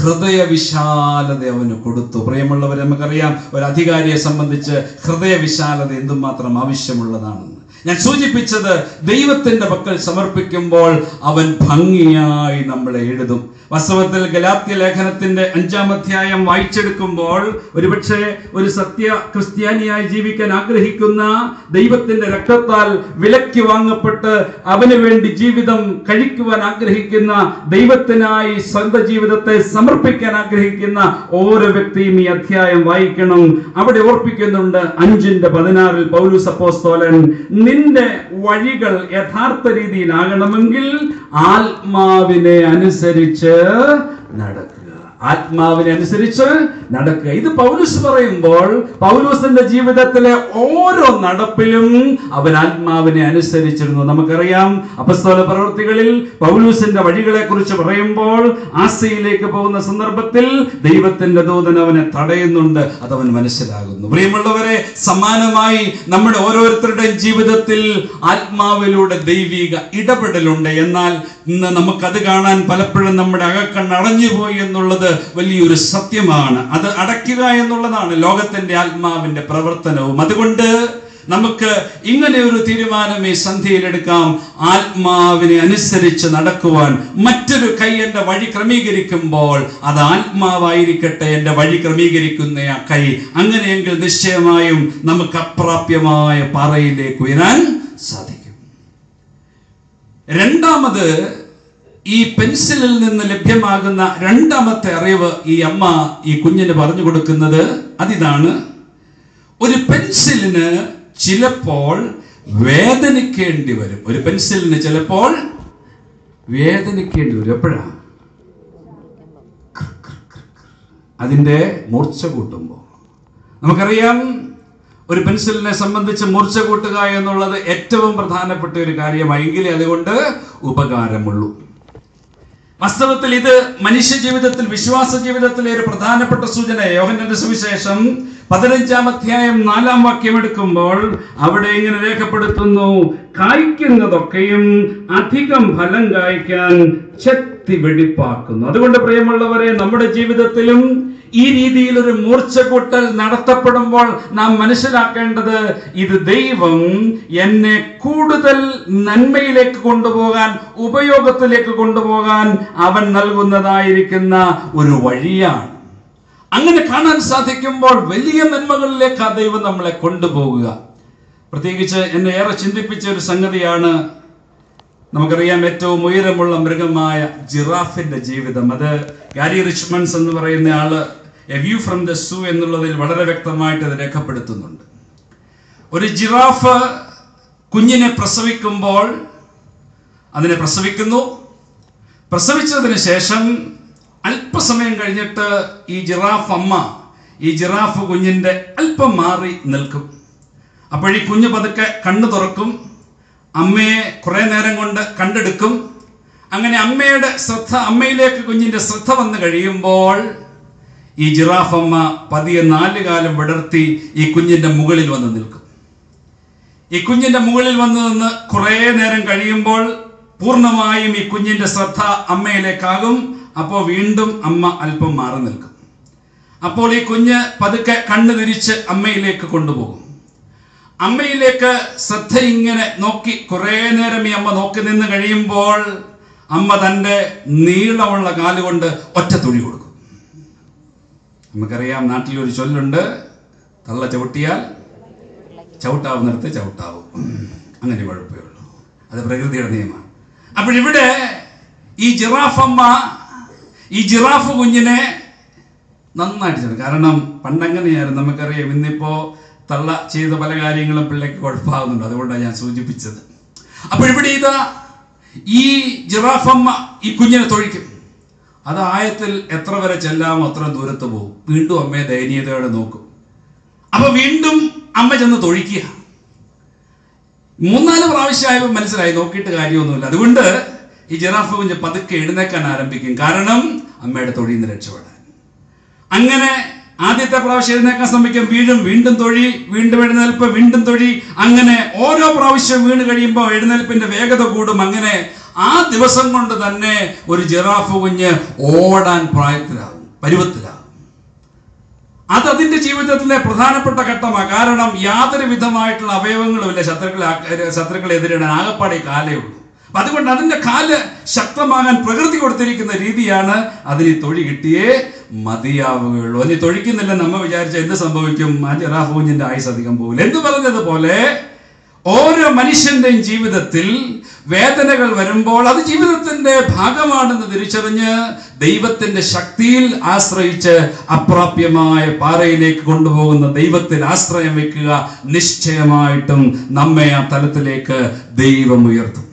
ഹൃദയവിശാലത അവന് കൊടുത്തു പ്രിയമുള്ളവരെ നമുക്കറിയാം ഒരു അധികാരിയെ സംബന്ധിച്ച് ഹൃദയവിശാലത എന്തുമാത്രം ആവശ്യമുള്ളതാണെന്ന് ഞാൻ സൂചിപ്പിച്ചത് ദൈവത്തിന്റെ പക്കൽ സമർപ്പിക്കുമ്പോൾ അവൻ ഭംഗിയായി നമ്മളെ എഴുതും വാസ്തവത്തിൽ ഗലാത്യ ലേഖനത്തിന്റെ അഞ്ചാം അധ്യായം വായിച്ചെടുക്കുമ്പോൾ ഒരുപക്ഷെ ഒരു സത്യ ക്രിസ്ത്യാനിയായി ജീവിക്കാൻ ആഗ്രഹിക്കുന്ന ദൈവത്തിന്റെ രക്തത്താൽ വിലക്ക് വാങ്ങപ്പെട്ട് അവന് വേണ്ടി ജീവിതം കഴിക്കുവാൻ ആഗ്രഹിക്കുന്ന ദൈവത്തിനായി സ്വന്തം ജീവിതത്തെ സമർപ്പിക്കാൻ ആഗ്രഹിക്കുന്ന ഓരോ വ്യക്തിയും ഈ അധ്യായം വായിക്കണം അവിടെ ഓർപ്പിക്കുന്നുണ്ട് അഞ്ചിന്റെ പതിനാറിൽ പൗലൂസ് അപ്പോസ്തോലൻ നിന്റെ വഴികൾ യഥാർത്ഥ രീതിയിലാകണമെങ്കിൽ ആത്മാവിനെ അനുസരിച്ച് നടക്കുക ആത്മാവിനെ അനുസരിച്ച് നടക്കുക ഇത് പൗലൂസ് പറയുമ്പോൾ പൗലൂസിന്റെ ജീവിതത്തിലെ ഓരോ നടപ്പിലും അവൻ ആത്മാവിനെ അനുസരിച്ചിരുന്നു നമുക്കറിയാം അപസ്തോല പ്രവൃത്തികളിൽ പൗലൂസിന്റെ വഴികളെ കുറിച്ച് പറയുമ്പോൾ ആസയിലേക്ക് പോകുന്ന സന്ദർഭത്തിൽ ദൈവത്തിന്റെ ദൂതൻ അവനെ തടയുന്നുണ്ട് അതവൻ മനസ്സിലാകുന്നു പ്രിയമുള്ളവരെ സമാനമായി നമ്മുടെ ഓരോരുത്തരുടെയും ജീവിതത്തിൽ ആത്മാവിലൂടെ ദൈവിക ഇടപെടലുണ്ട് എന്നാൽ ഇന്ന് നമുക്കത് കാണാൻ പലപ്പോഴും നമ്മുടെ അകക്കണ്ണ് അടഞ്ഞുപോയി എന്നുള്ളത് വലിയൊരു സത്യമാണ് അത് അടയ്ക്കുക എന്നുള്ളതാണ് ലോകത്തിന്റെ ആത്മാവിന്റെ പ്രവർത്തനവും അതുകൊണ്ട് നമുക്ക് ഇങ്ങനെ ഒരു തീരുമാനം ഈ സന്ധ്യയിലെടുക്കാം ആത്മാവിനെ അനുസരിച്ച് നടക്കുവാൻ മറ്റൊരു കൈ എന്റെ വഴി ക്രമീകരിക്കുമ്പോൾ അത് ആത്മാവായിരിക്കട്ടെ എന്റെ വഴി ക്രമീകരിക്കുന്ന ആ കൈ അങ്ങനെയെങ്കിൽ നിശ്ചയമായും നമുക്ക് അപ്രാപ്യമായ പാറയിലേക്ക് ഉയരാൻ സാധിക്കും രണ്ടാമത് ഈ പെൻസിലിൽ നിന്ന് ലഭ്യമാകുന്ന രണ്ടാമത്തെ അറിവ് ഈ അമ്മ ഈ കുഞ്ഞിന് പറഞ്ഞു കൊടുക്കുന്നത് അതിതാണ് ഒരു പെൻസിലിന് ചിലപ്പോൾ വേദനിക്കേണ്ടി വരും ഒരു പെൻസിലിന് ചിലപ്പോൾ വേദനിക്കേണ്ടി വരും എപ്പോഴാ അതിന്റെ മൂർച്ച കൂട്ടുമ്പോൾ നമുക്കറിയാം ഒരു പെൻസിലിനെ സംബന്ധിച്ച് മൂർച്ച കൂട്ടുക എന്നുള്ളത് ഏറ്റവും പ്രധാനപ്പെട്ട ഒരു കാര്യമായി എങ്കിലേ അതുകൊണ്ട് ഉപകാരമുള്ളൂ വാസ്തവത്തിൽ ഇത് മനുഷ്യ ജീവിതത്തിൽ വിശ്വാസ ജീവിതത്തിലെ ഒരു പ്രധാനപ്പെട്ട സൂചന യോഹന്റെ സുവിശേഷം പതിനഞ്ചാം അധ്യായം നാലാം വാക്യം എടുക്കുമ്പോൾ അവിടെ ഇങ്ങനെ രേഖപ്പെടുത്തുന്നു കായ്ക്കുന്നതൊക്കെയും അധികം ഫലം കായ്ക്കാൻ ശക്തി വെടിപ്പാക്കുന്നു അതുകൊണ്ട് പ്രിയമുള്ളവരെ നമ്മുടെ ജീവിതത്തിലും ഈ രീതിയിൽ ഒരു മൂർച്ചകൂട്ടൽ നടത്തപ്പെടുമ്പോൾ നാം മനസ്സിലാക്കേണ്ടത് ഇത് ദൈവം എന്നെ കൂടുതൽ നന്മയിലേക്ക് കൊണ്ടുപോകാൻ ഉപയോഗത്തിലേക്ക് കൊണ്ടുപോകാൻ അവൻ നൽകുന്നതായിരിക്കുന്ന ഒരു വഴിയാണ് അങ്ങനെ കാണാൻ സാധിക്കുമ്പോൾ വലിയ നന്മകളിലേക്ക് ആ ദൈവം നമ്മളെ കൊണ്ടുപോകുക പ്രത്യേകിച്ച് എന്നെ ഏറെ ചിന്തിപ്പിച്ച ഒരു സംഗതിയാണ് നമുക്കറിയാം ഏറ്റവും ഉയരമുള്ള മൃഗമായ ജിറാഫിന്റെ ജീവിതം അത് ഗാരി റിച്ച്മൺസ് എന്ന് പറയുന്ന ആള് a view from the zoo എന്നുള്ളതിൽ വളരെ വ്യക്തമായിട്ട് അത് രേഖപ്പെടുത്തുന്നുണ്ട് ഒരു ജിറാഫ് കുഞ്ഞിനെ പ്രസവിക്കുമ്പോൾ അതിനെ പ്രസവിക്കുന്നു പ്രസവിച്ചതിന് ശേഷം അല്പസമയം കഴിഞ്ഞിട്ട് ഈ ജിറാഫ് അമ്മ ഈ ജിറാഫ് കുഞ്ഞിന്റെ അല്പം മാറി നിൽക്കും അപ്പോഴീ കുഞ്ഞ് പതുക്കെ കണ്ണു തുറക്കും അമ്മയെ കുറെ നേരം കൊണ്ട് കണ്ടെടുക്കും അങ്ങനെ അമ്മയുടെ ശ്രദ്ധ അമ്മയിലേക്ക് കുഞ്ഞിന്റെ ശ്രദ്ധ വന്നു കഴിയുമ്പോൾ ഈ ജിറാഫ് അമ്മ പതിയെ നാല് കാലം വിടർത്തി ഈ കുഞ്ഞിന്റെ മുകളിൽ വന്ന് നിൽക്കും ഈ കുഞ്ഞിന്റെ മുകളിൽ വന്ന് നിന്ന് കുറെ നേരം കഴിയുമ്പോൾ പൂർണ്ണമായും ഈ കുഞ്ഞിന്റെ ശ്രദ്ധ അമ്മയിലേക്കാകും അപ്പോൾ വീണ്ടും അമ്മ അല്പം മാറി നിൽക്കും അപ്പോൾ ഈ കുഞ്ഞ് പതുക്കെ കണ്ണു തിരിച്ച് അമ്മയിലേക്ക് കൊണ്ടുപോകും അമ്മയിലേക്ക് ശ്രദ്ധ ഇങ്ങനെ നോക്കി കുറെ നേരം ഈ അമ്മ നോക്കി നിന്ന് കഴിയുമ്പോൾ അമ്മ തന്റെ നീളമുള്ള കാലുകൊണ്ട് ഒറ്റ തുണി കൊടുക്കും നമുക്കറിയാം നാട്ടിൽ ഒരു ചൊല്ലുണ്ട് തള്ള ചവിട്ടിയാൽ ചവിട്ടാവുന്നിടത്ത് ചവിട്ടാവും അങ്ങനെ കുഴപ്പമേ ഉള്ളൂ അത് പ്രകൃതിയുടെ നിയമമാണ് അപ്പോഴിവിടെ ഈ ജിറാഫ് അമ്മ ഈ ജിറാഫ് കുഞ്ഞിനെ നന്നായിട്ട് ചെയ്യണം കാരണം പണ്ടങ്ങനെയായിരുന്നു നമുക്കറിയാം ഇന്നിപ്പോ തള്ള ചെയ്ത പല കാര്യങ്ങളും പിള്ളേക്ക് കുഴപ്പമാകുന്നുണ്ട് അതുകൊണ്ടാണ് ഞാൻ സൂചിപ്പിച്ചത് അപ്പോൾ ഇവിടെ ഇതാ ഈ ജിറാഫമ്മ ഈ കുഞ്ഞിനെ തൊഴിക്കും അത് ആയത്തിൽ എത്ര വരെ ചെല്ലാമോ അത്ര ദൂരത്ത് പോകും വീണ്ടും അമ്മയെ ദയനീയതയോടെ നോക്കും അപ്പൊ വീണ്ടും അമ്മ ചെന്ന് തൊഴിക്കുക മൂന്നാല് പ്രാവശ്യമായപ്പോൾ മനസ്സിലായി നോക്കിയിട്ട് കാര്യമൊന്നുമില്ല അതുകൊണ്ട് ഈ ജിറാഫ് കുഞ്ഞ് പതുക്കെ എഴുന്നേക്കാൻ ആരംഭിക്കും കാരണം അമ്മയുടെ തൊഴിയിൽ നിന്ന് രക്ഷപ്പെടാൻ അങ്ങനെ ആദ്യത്തെ പ്രാവശ്യം എഴുന്നേക്കാൻ ശ്രമിക്കും വീണ്ടും വീണ്ടും തൊഴി വീണ്ടും എഴുന്നേൽപ്പ് വീണ്ടും തൊഴി അങ്ങനെ ഓരോ പ്രാവശ്യം വീണ് കഴിയുമ്പോൾ എഴുന്നേൽപ്പിന്റെ വേഗത കൂടും അങ്ങനെ ആ ദിവസം കൊണ്ട് തന്നെ ഒരു ജിറാഫ് കുഞ്ഞ് ഓടാൻ പ്രായത്തിലാകും പരുവത്തിലാകും അത് അതിന്റെ ജീവിതത്തിലെ പ്രധാനപ്പെട്ട ഘട്ടമാണ് കാരണം യാതൊരു വിധമായിട്ടുള്ള അവയവങ്ങളുമില്ല ശത്രുക്കളെ ആ- ശത്രുക്കളെ എതിരിടാൻ ആകപ്പാടെ ഈ കാലേ ഉള്ളൂ അപ്പൊ അതുകൊണ്ട് അതിന്റെ കാല് ശക്തമാകാൻ പ്രകൃതി കൊടുത്തിരിക്കുന്ന രീതിയാണ് അതിന് ഈ തൊഴി കിട്ടിയേ മതിയാവുകയുള്ളൂ അതിന് തൊഴിക്കുന്നില്ല നമ്മ വിചാരിച്ച എന്ത് സംഭവിക്കും ആ ജിറാഫ് കുഞ്ഞിന്റെ ആയുസ് അധികം പോകില്ല എന്ന് പറഞ്ഞതുപോലെ ഓരോ മനുഷ്യന്റെയും ജീവിതത്തിൽ വേദനകൾ വരുമ്പോൾ അത് ജീവിതത്തിന്റെ ഭാഗമാണെന്ന് തിരിച്ചറിഞ്ഞ് ദൈവത്തിന്റെ ശക്തിയിൽ ആശ്രയിച്ച് അപ്രാപ്യമായ പാറയിലേക്ക് കൊണ്ടുപോകുന്ന ദൈവത്തിൽ ആശ്രയം വെക്കുക നിശ്ചയമായിട്ടും നമ്മെ ആ തലത്തിലേക്ക് ദൈവം ഉയർത്തും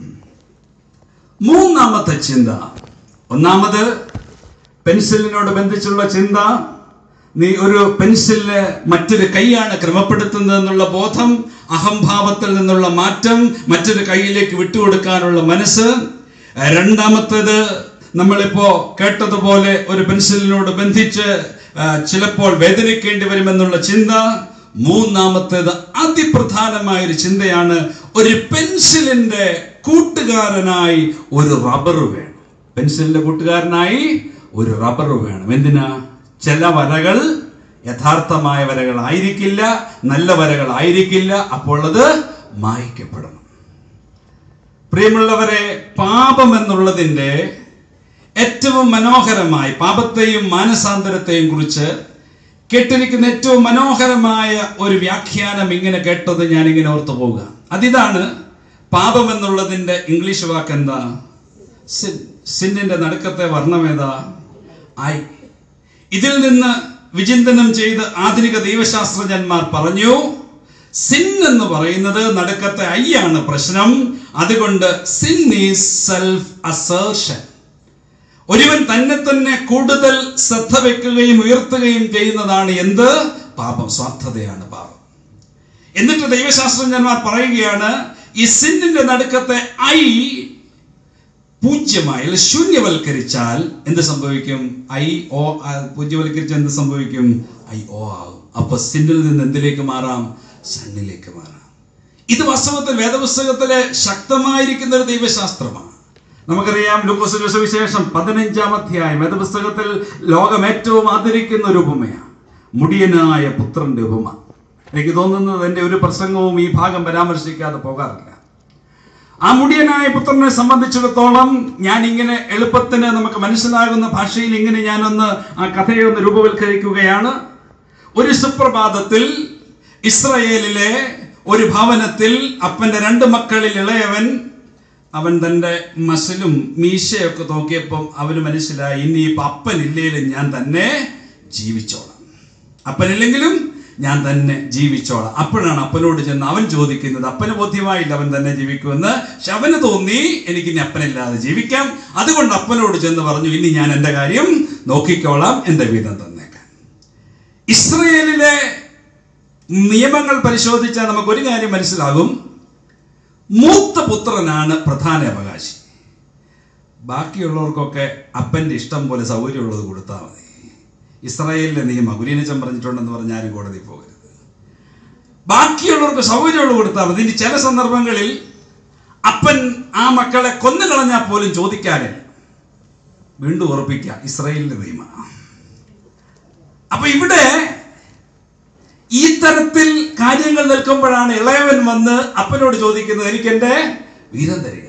മൂന്നാമത്തെ ചിന്ത ഒന്നാമത് പെൻസിലിനോട് ബന്ധിച്ചുള്ള ചിന്ത നീ ഒരു പെൻസിലിന് മറ്റൊരു കൈയാണ് ക്രമപ്പെടുത്തുന്നത് എന്നുള്ള ബോധം അഹംഭാവത്തിൽ നിന്നുള്ള മാറ്റം മറ്റൊരു കൈയിലേക്ക് വിട്ടുകൊടുക്കാനുള്ള മനസ്സ് രണ്ടാമത്തേത് നമ്മളിപ്പോ കേട്ടതുപോലെ ഒരു പെൻസിലിനോട് ബന്ധിച്ച് ആ, ചിലപ്പോൾ വേദനിക്കേണ്ടി വരുമെന്നുള്ള ചിന്ത മൂന്നാമത്തേത് അതിപ്രധാനമായ ഒരു ചിന്തയാണ് ഒരു പെൻസിലിന്റെ കൂട്ടുകാരനായി ഒരു റബ്ബർ വേണം പെൻസിലിന്റെ കൂട്ടുകാരനായി ഒരു റബ്ബർ വേണം എന്തിനാ ചില വരകൾ യഥാർത്ഥമായ വരകൾ ആയിരിക്കില്ല നല്ല വരകൾ ആയിരിക്കില്ല അപ്പോൾ അത് മായ്ക്കപ്പെടണം പ്രിയമുള്ളവരെ പാപം എന്നുള്ളതിന്റെ ഏറ്റവും മനോഹരമായി പാപത്തെയും മാനസാന്തരത്തെയും കുറിച്ച് കേട്ടിരിക്കുന്ന ഏറ്റവും മനോഹരമായ ഒരു വ്യാഖ്യാനം ഇങ്ങനെ കേട്ടത് ഞാൻ ഇങ്ങനെ ഓർത്തു പോവുക അതിതാണ് പാപം എന്നുള്ളതിന്റെ ഇംഗ്ലീഷ് വാക്ക് എന്താ സിൻ സിന്നിന്റെ നടുക്കത്തെ വർണ്ണമേതാ ഐ ഇതിൽ നിന്ന് വിചിന്തനം ചെയ്ത് ആധുനിക ദൈവശാസ്ത്രജ്ഞന്മാർ പറഞ്ഞു സിൻ എന്ന് പറയുന്നത് നടുക്കത്തെ ഐ ആണ് പ്രശ്നം അതുകൊണ്ട് സിൻ ഈസ് സെൽഫ് അസേർഷൻ ഒരുവൻ തന്നെ തന്നെ കൂടുതൽ ശ്രദ്ധ വെക്കുകയും ഉയർത്തുകയും ചെയ്യുന്നതാണ് എന്ത് പാപം സ്വാർത്ഥതയാണ് പാപം എന്നിട്ട് ദൈവശാസ്ത്രജ്ഞന്മാർ പറയുകയാണ് ഈ സിന്നിന്റെ നടുക്കത്തെ ഐ പൂജ്യമായി അല്ലെങ്കിൽ ശൂന്യവൽക്കരിച്ചാൽ എന്ത് സംഭവിക്കും ഐ ഓ ആ, പൂജ്യവൽക്കരിച്ചാൽ എന്ത് സംഭവിക്കും ഐ ഓ ആകും അപ്പൊ സിന്നിൽ നിന്ന് എന്തിലേക്ക് മാറാം സണ്ണിലേക്ക് മാറാം ഇത് വാസ്തവത്തിൽ വേദപുസ്തകത്തിലെ ശക്തമായിരിക്കുന്ന ഒരു ദൈവശാസ്ത്രമാണ് നമുക്കറിയാം ലൂക്കോസിന്റെ സുവിശേഷം പതിനഞ്ചാം അധ്യായം വേദപുസ്തകത്തിൽ ലോകം ഏറ്റവും ആദരിക്കുന്ന ഒരു ഉപമയാണ് മുടിയനായ പുത്രന്റെ ഉപമ എനിക്ക് തോന്നുന്നത് എന്റെ ഒരു പ്രസംഗവും ഈ ഭാഗം പരാമർശിക്കാതെ പോകാറില്ല ആ മുടിയനായ പുത്രനെ സംബന്ധിച്ചിടത്തോളം ഞാൻ ഇങ്ങനെ എളുപ്പത്തിന് നമുക്ക് മനസ്സിലാകുന്ന ഭാഷയിൽ ഇങ്ങനെ ഞാനൊന്ന് ആ കഥയെ ഒന്ന് രൂപവൽക്കരിക്കുകയാണ് ഒരു സുപ്രഭാതത്തിൽ ഇസ്രയേലിലെ ഒരു ഭവനത്തിൽ അപ്പന്റെ രണ്ട് മക്കളിൽ ഇളയവൻ അവൻ തന്റെ മസിലും മീശയൊക്കെ നോക്കിയപ്പം അവന് മനസ്സിലായി ഇനിയിപ്പോ അപ്പനില്ലേലും ഞാൻ തന്നെ ജീവിച്ചോളാം അപ്പനില്ലെങ്കിലും ഞാൻ തന്നെ ജീവിച്ചോളാം അപ്പോഴാണ് അപ്പനോട് ചെന്ന് അവൻ ചോദിക്കുന്നത് അപ്പന് ബോധ്യമായില്ല അവൻ തന്നെ ജീവിക്കുമെന്ന് പക്ഷെ അവന് തോന്നി എനിക്ക് ഇനി അപ്പനില്ലാതെ ജീവിക്കാം അതുകൊണ്ട് അപ്പനോട് ചെന്ന് പറഞ്ഞു ഇനി ഞാൻ എൻ്റെ കാര്യം നോക്കിക്കോളാം എൻ്റെ വീതം തന്നേക്കാൻ ഇസ്രയേലിലെ നിയമങ്ങൾ പരിശോധിച്ചാൽ നമുക്ക് ഒരു കാര്യം മനസ്സിലാകും മൂത്ത പുത്രനാണ് പ്രധാന അവകാശി ബാക്കിയുള്ളവർക്കൊക്കെ അപ്പന്റെ ഇഷ്ടം പോലെ സൗകര്യമുള്ളത് കൊടുത്താൽ മതി ഇസ്രായേലിലെ നിയമം കുലീനച്ചൻ പറഞ്ഞിട്ടുണ്ടെന്ന് പറഞ്ഞ് ആരും കോടതി പോകരുത് ബാക്കിയുള്ളവർക്ക് സൗകര്യമുള്ളത് കൊടുത്താൽ മതി ഇനി ചില സന്ദർഭങ്ങളിൽ അപ്പൻ ആ മക്കളെ കൊന്നു കളഞ്ഞാൽ പോലും ചോദിക്കാനില്ല വീണ്ടും ഉറപ്പിക്കുക ഇസ്രായേലിന്റെ നിയമം അപ്പൊ ഇവിടെ ഈ തരത്തിൽ കാര്യങ്ങൾ നിൽക്കുമ്പോഴാണ് ഇളയവൻ വന്ന് അപ്പനോട് ചോദിക്കുന്നത് എനിക്ക് എന്റെ വീരം തരിക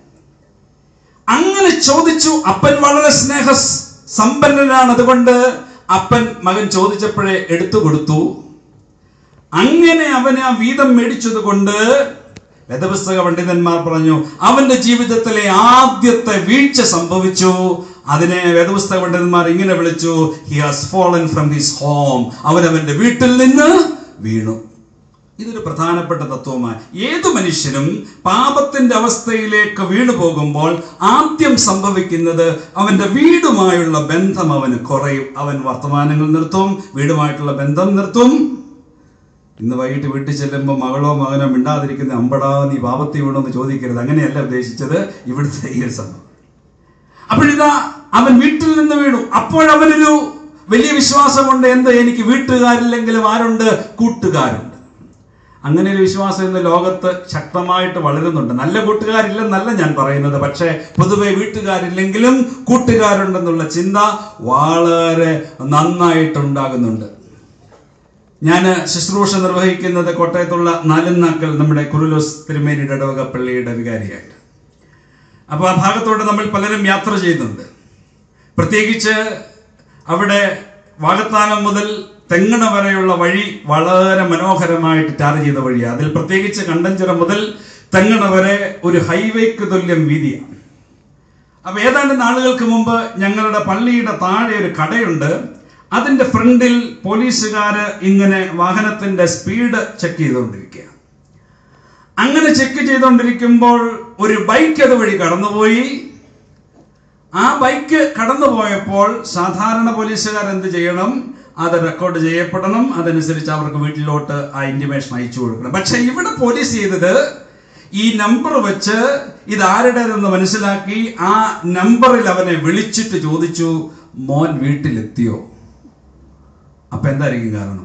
അങ്ങനെ ചോദിച്ചു അപ്പൻ വളരെ സ്നേഹ സമ്പന്നനാണ് അതുകൊണ്ട് അപ്പൻ മകൻ ചോദിച്ചപ്പോഴേ എടുത്തു കൊടുത്തു അങ്ങനെ അവന് ആ വീതം മേടിച്ചത് കൊണ്ട് വേദപുസ്തക പണ്ഡിതന്മാർ പറഞ്ഞു അവന്റെ ജീവിതത്തിലെ ആദ്യത്തെ വീഴ്ച സംഭവിച്ചു അതിനെ വേദപുസ്തക പണ്ഡിതന്മാർ ഇങ്ങനെ വിളിച്ചു he has fallen from his home അവൻ അവന്റെ വീട്ടിൽ നിന്ന് വീണു ഇതൊരു പ്രധാനപ്പെട്ട തത്വമാണ് ഏതു മനുഷ്യനും പാപത്തിന്റെ അവസ്ഥയിലേക്ക് വീണു പോകുമ്പോൾ ആദ്യം സംഭവിക്കുന്നത് അവന്റെ വീടുമായുള്ള ബന്ധം അവന് കുറയും അവൻ വർത്തമാനങ്ങൾ നിർത്തും വീടുമായിട്ടുള്ള ബന്ധം നിർത്തും ഇന്ന് വൈകിട്ട് വീട്ടിൽ ചെല്ലുമ്പോൾ മകളോ മകനോ മിണ്ടാതിരിക്കുന്ന അമ്പടാ നീ പാപത്തി വീണോ എന്ന് ചോദിക്കരുത് അങ്ങനെയല്ല ഉദ്ദേശിച്ചത് ഇവിടുത്തെ ഈ ഒരു സംഭവം അപ്പോഴിതാ അവൻ വീട്ടിൽ നിന്ന് വീണു അപ്പോഴവനൊരു വലിയ വിശ്വാസമുണ്ട് എന്ത് എനിക്ക് വീട്ടുകാരില്ലെങ്കിലും ആരുണ്ട് കൂട്ടുകാരുണ്ട് അങ്ങനെ ഒരു വിശ്വാസം ഇന്ന് ലോകത്ത് ശക്തമായിട്ട് വളരുന്നുണ്ട് നല്ല കൂട്ടുകാരില്ലെന്നല്ല ഞാൻ പറയുന്നത് പക്ഷേ പൊതുവെ വീട്ടുകാരില്ലെങ്കിലും കൂട്ടുകാരുണ്ടെന്നുള്ള ചിന്ത വളരെ നന്നായിട്ടുണ്ടാകുന്നുണ്ട് ഞാൻ ശുശ്രൂഷ നിർവഹിക്കുന്നത് കോട്ടയത്തുള്ള നാലുനാക്കൽ നമ്മുടെ കുരുലോസ് തിരുമേനിയുടെ ഇടവക പള്ളിയുടെ വികാരിയായിട്ട് അപ്പോൾ ആ ഭാഗത്തോട്ട് നമ്മൾ പലരും യാത്ര ചെയ്യുന്നുണ്ട് പ്രത്യേകിച്ച് അവിടെ വാഗത്താനം മുതൽ തെങ്ങണ വരെയുള്ള വഴി വളരെ മനോഹരമായിട്ട് ടാർ ചെയ്ത വഴിയാണ് അതിൽ പ്രത്യേകിച്ച് കണ്ടഞ്ചിറ മുതൽ തെങ്ങണ വരെ ഒരു ഹൈവേക്ക് തുല്യം വീതിയാണ് അപ്പൊ ഏതാണ്ട് നാളുകൾക്ക് മുമ്പ് ഞങ്ങളുടെ പള്ളിയുടെ താഴെ ഒരു കടയുണ്ട് അതിന്റെ ഫ്രണ്ടിൽ പോലീസുകാര് ഇങ്ങനെ വാഹനത്തിന്റെ സ്പീഡ് ചെക്ക് ചെയ്തുകൊണ്ടിരിക്കുക അങ്ങനെ ചെക്ക് ചെയ്തുകൊണ്ടിരിക്കുമ്പോൾ ഒരു ബൈക്ക് അതുവഴി കടന്നുപോയി ആ ബൈക്ക് കടന്നുപോയപ്പോൾ സാധാരണ പോലീസുകാർ എന്ത് ചെയ്യണം അത് റെക്കോർഡ് ചെയ്യപ്പെടണം അതനുസരിച്ച് അവർക്ക് വീട്ടിലോട്ട് ആ ഇന്റിമേഷൻ അയച്ചു കൊടുക്കണം പക്ഷെ ഇവിടെ പോലീസ് ചെയ്തത് ഈ നമ്പർ വെച്ച് ഇത് ആരുടേതെന്ന് മനസ്സിലാക്കി ആ നമ്പറിൽ അവനെ വിളിച്ചിട്ട് ചോദിച്ചു മോൻ വീട്ടിലെത്തിയോ അപ്പൊ എന്തായിരിക്കും കാരണം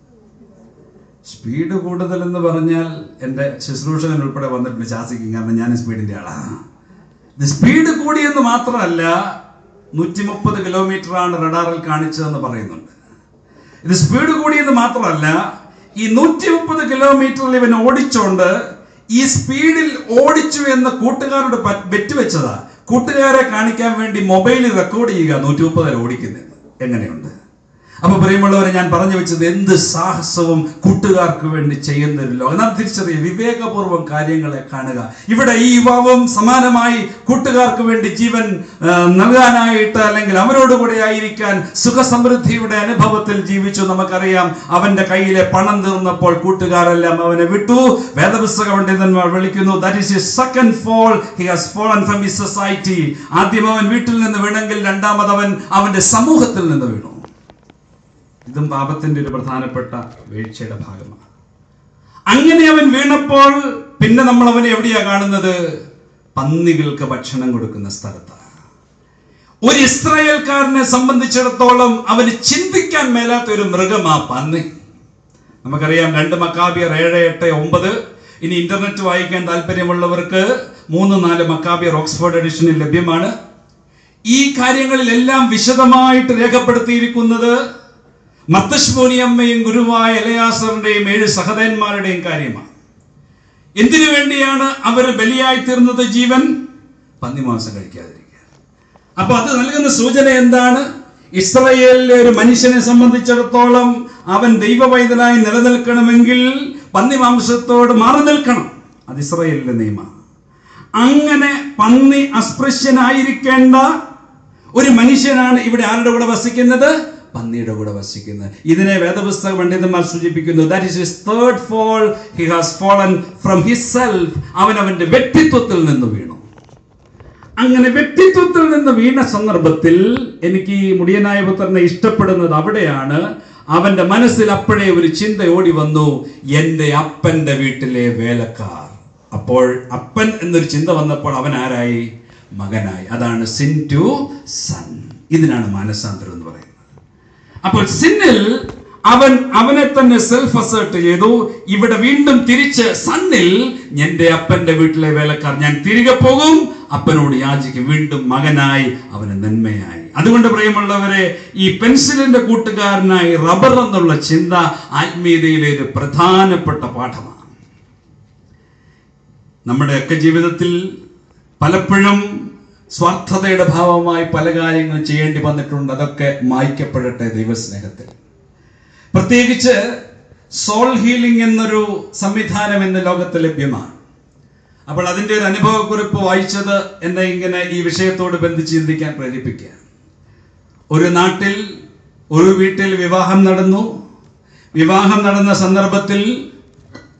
സ്പീഡ് കൂടുതൽ എന്ന് പറഞ്ഞാൽ എൻ്റെ ശുശ്രൂഷകൻ ഉൾപ്പെടെ വന്നിട്ടുണ്ട് ശാസിക്കും കാരണം ഞാൻ സ്പീഡിന്റെ ആളാ ഇത് സ്പീഡ് കൂടിയെന്ന് മാത്രമല്ല നൂറ്റി മുപ്പത് കിലോമീറ്റർ ആണ് റഡാറിൽ കാണിച്ചതെന്ന് പറയുന്നുണ്ട് ഇത് സ്പീഡ് കൂടിയെന്ന് മാത്രമല്ല ഈ നൂറ്റി മുപ്പത് കിലോമീറ്ററിൽ ഇവൻ ഓടിച്ചോണ്ട് ഈ സ്പീഡിൽ ഓടിച്ചു എന്ന് കൂട്ടുകാരോട് പ- ബെറ്റ് വെച്ചതാ കൂട്ടുകാരെ കാണിക്കാൻ വേണ്ടി മൊബൈലിൽ റെക്കോർഡ് ചെയ്യുക നൂറ്റി മുപ്പതിൽ ഓടിക്കുന്നത് എങ്ങനെയുണ്ട് അപ്പൊ പ്രിയമുള്ളവരെ ഞാൻ പറഞ്ഞു വെച്ചത് എന്ത് സാഹസവും കൂട്ടുകാർക്ക് വേണ്ടി ചെയ്യുന്ന ഒരു ലോകം നാം തിരിച്ചറിയുക വിവേകപൂർവ്വം കാര്യങ്ങളെ കാണുക ഇവിടെ ഈ യുവാവും സമാനമായി കൂട്ടുകാർക്ക് വേണ്ടി ജീവൻ ആ, നൽകാനായിട്ട് അല്ലെങ്കിൽ അവരോട് കൂടെ ആയിരിക്കാൻ സുഖസമൃദ്ധിയുടെ അനുഭവത്തിൽ ജീവിച്ചു നമുക്കറിയാം അവന്റെ കയ്യിലെ പണം തീർന്നപ്പോൾ കൂട്ടുകാരെല്ലാം അവനെ വിട്ടു വേദപുസ്തക പണ്ഡിതന്മാർ വിളിക്കുന്നു that is second fall he has fallen from his society ആദ്യം അവൻ വീട്ടിൽ നിന്ന് വീണെങ്കിൽ രണ്ടാമത് അവൻ അവന്റെ സമൂഹത്തിൽ നിന്ന് വീണു ഇതും പാപത്തിന്റെ ഒരു പ്രധാനപ്പെട്ട വീഴ്ചയുടെ ഭാഗമാണ് അങ്ങനെ അവൻ വീണപ്പോൾ പിന്നെ നമ്മൾ അവനെ എവിടെയാ കാണുന്നത് പന്നികൾക്ക് ഭക്ഷണം കൊടുക്കുന്ന സ്ഥലത്താണ് ഒരു ഇസ്രായേൽക്കാരനെ സംബന്ധിച്ചിടത്തോളം അവന് ചിന്തിക്കാൻ മേലാത്ത ഒരു മൃഗമാ പന്നി നമുക്കറിയാം രണ്ട് മക്കാബിയർ ഏഴ് എട്ട് ഒമ്പത് ഇനി ഇന്റർനെറ്റ് വായിക്കാൻ താല്പര്യമുള്ളവർക്ക് മൂന്ന് നാല് മക്കാബിയർ ഓക്സ്ഫോർഡ് എഡിഷനിൽ ലഭ്യമാണ് ഈ കാര്യങ്ങളിലെല്ലാം വിശദമായിട്ട് രേഖപ്പെടുത്തിയിരിക്കുന്നത് മത്തശ്മോനിയമ്മയും ഗുരുവായ എലയാസറിന്റെയും ഏഴ് സഹദേന്മാരുടെയും കാര്യമാണ് എന്തിനു വേണ്ടിയാണ് അവർ ബലിയായി തീർന്നത് ജീവൻ പന്നിമാംസം കഴിക്കാതിരിക്കുക അപ്പൊ അത് നൽകുന്ന സൂചന എന്താണ് ഇസ്രയേലിലെ ഒരു മനുഷ്യനെ സംബന്ധിച്ചിടത്തോളം അവൻ ദൈവവൈതനായി നിലനിൽക്കണമെങ്കിൽ പന്നിമാംസത്തോട് മാറി നിൽക്കണം അത് ഇസ്രയേലിന്റെ നിയമം അങ്ങനെ പന്നി അസ്പൃശ്യനായിരിക്കേണ്ട ഒരു മനുഷ്യനാണ് ഇവിടെ ആരുടെ കൂടെ വസിക്കുന്നത് പന്നിയുടെ കൂടെ വസിക്കുന്നത് ഇതിനെ വേദപുസ്തക പണ്ഡിതന്മാർ സൂചിപ്പിക്കുന്നു that is his third fall he has fallen from his self അവൻ അവന്റെ വ്യക്തിത്വത്തിൽ നിന്ന് വീണു അങ്ങനെ വ്യക്തിത്വത്തിൽ നിന്ന് വീണ സന്ദർഭത്തിൽ എനിക്ക് ഈ മുടിയനായ പുത്രനെ ഇഷ്ടപ്പെടുന്നത് അവിടെയാണ് അവന്റെ മനസ്സിൽ അപ്പോഴേ ഒരു ചിന്ത ഓടി വന്നു എന്റെ അപ്പന്റെ വീട്ടിലെ വേലക്കാർ അപ്പോൾ അപ്പൻ എന്നൊരു ചിന്ത വന്നപ്പോൾ അവൻ ആരായി മകനായി അതാണ് സിൻ ടു സൺ ഇതിനാണ് മാനസാന്തരം എന്ന് പറയുന്നത് അപ്പോൾ സിന്നിൽ അവൻ അവനെ തന്നെ സെൽഫ് അസേർട്ട് ചെയ്തു ഇവിടെ വീണ്ടും തിരിച്ച് സണ്ണിൽ എന്റെ അപ്പന്റെ വീട്ടിലെ വേലക്കാർ ഞാൻ തിരികെ പോകും അപ്പനോട് യാചിക്കും വീണ്ടും മകനായി അവന് നന്മയായി അതുകൊണ്ട് പ്രിയമുള്ളവരെ ഈ പെൻസിലിന്റെ കൂട്ടുകാരനായി റബ്ബർ എന്നുള്ള ചിന്ത ആത്മീയതയിലെ ഒരു പ്രധാനപ്പെട്ട പാഠമാണ് നമ്മുടെയൊക്കെ ജീവിതത്തിൽ പലപ്പോഴും സ്വാർത്ഥതയുടെ ഭാവമായി പല കാര്യങ്ങൾ ചെയ്യേണ്ടി വന്നിട്ടുണ്ട് അതൊക്കെ മായ്ക്കപ്പെടട്ടെ ദൈവസ്നേഹത്തിൽ പ്രത്യേകിച്ച് സോൾ ഹീലിംഗ് എന്നൊരു സംവിധാനം ഇന്ന് ലോകത്ത് ലഭ്യമാണ് അപ്പോൾ അതിൻ്റെ ഒരു അനുഭവക്കുറിപ്പ് വായിച്ചത് എന്നെ ഇങ്ങനെ ഈ വിഷയത്തോട് ബന്ധിച്ച് ചിന്തിക്കാൻ പ്രേരിപ്പിക്കുക ഒരു നാട്ടിൽ ഒരു വീട്ടിൽ വിവാഹം നടന്നു വിവാഹം നടന്ന സന്ദർഭത്തിൽ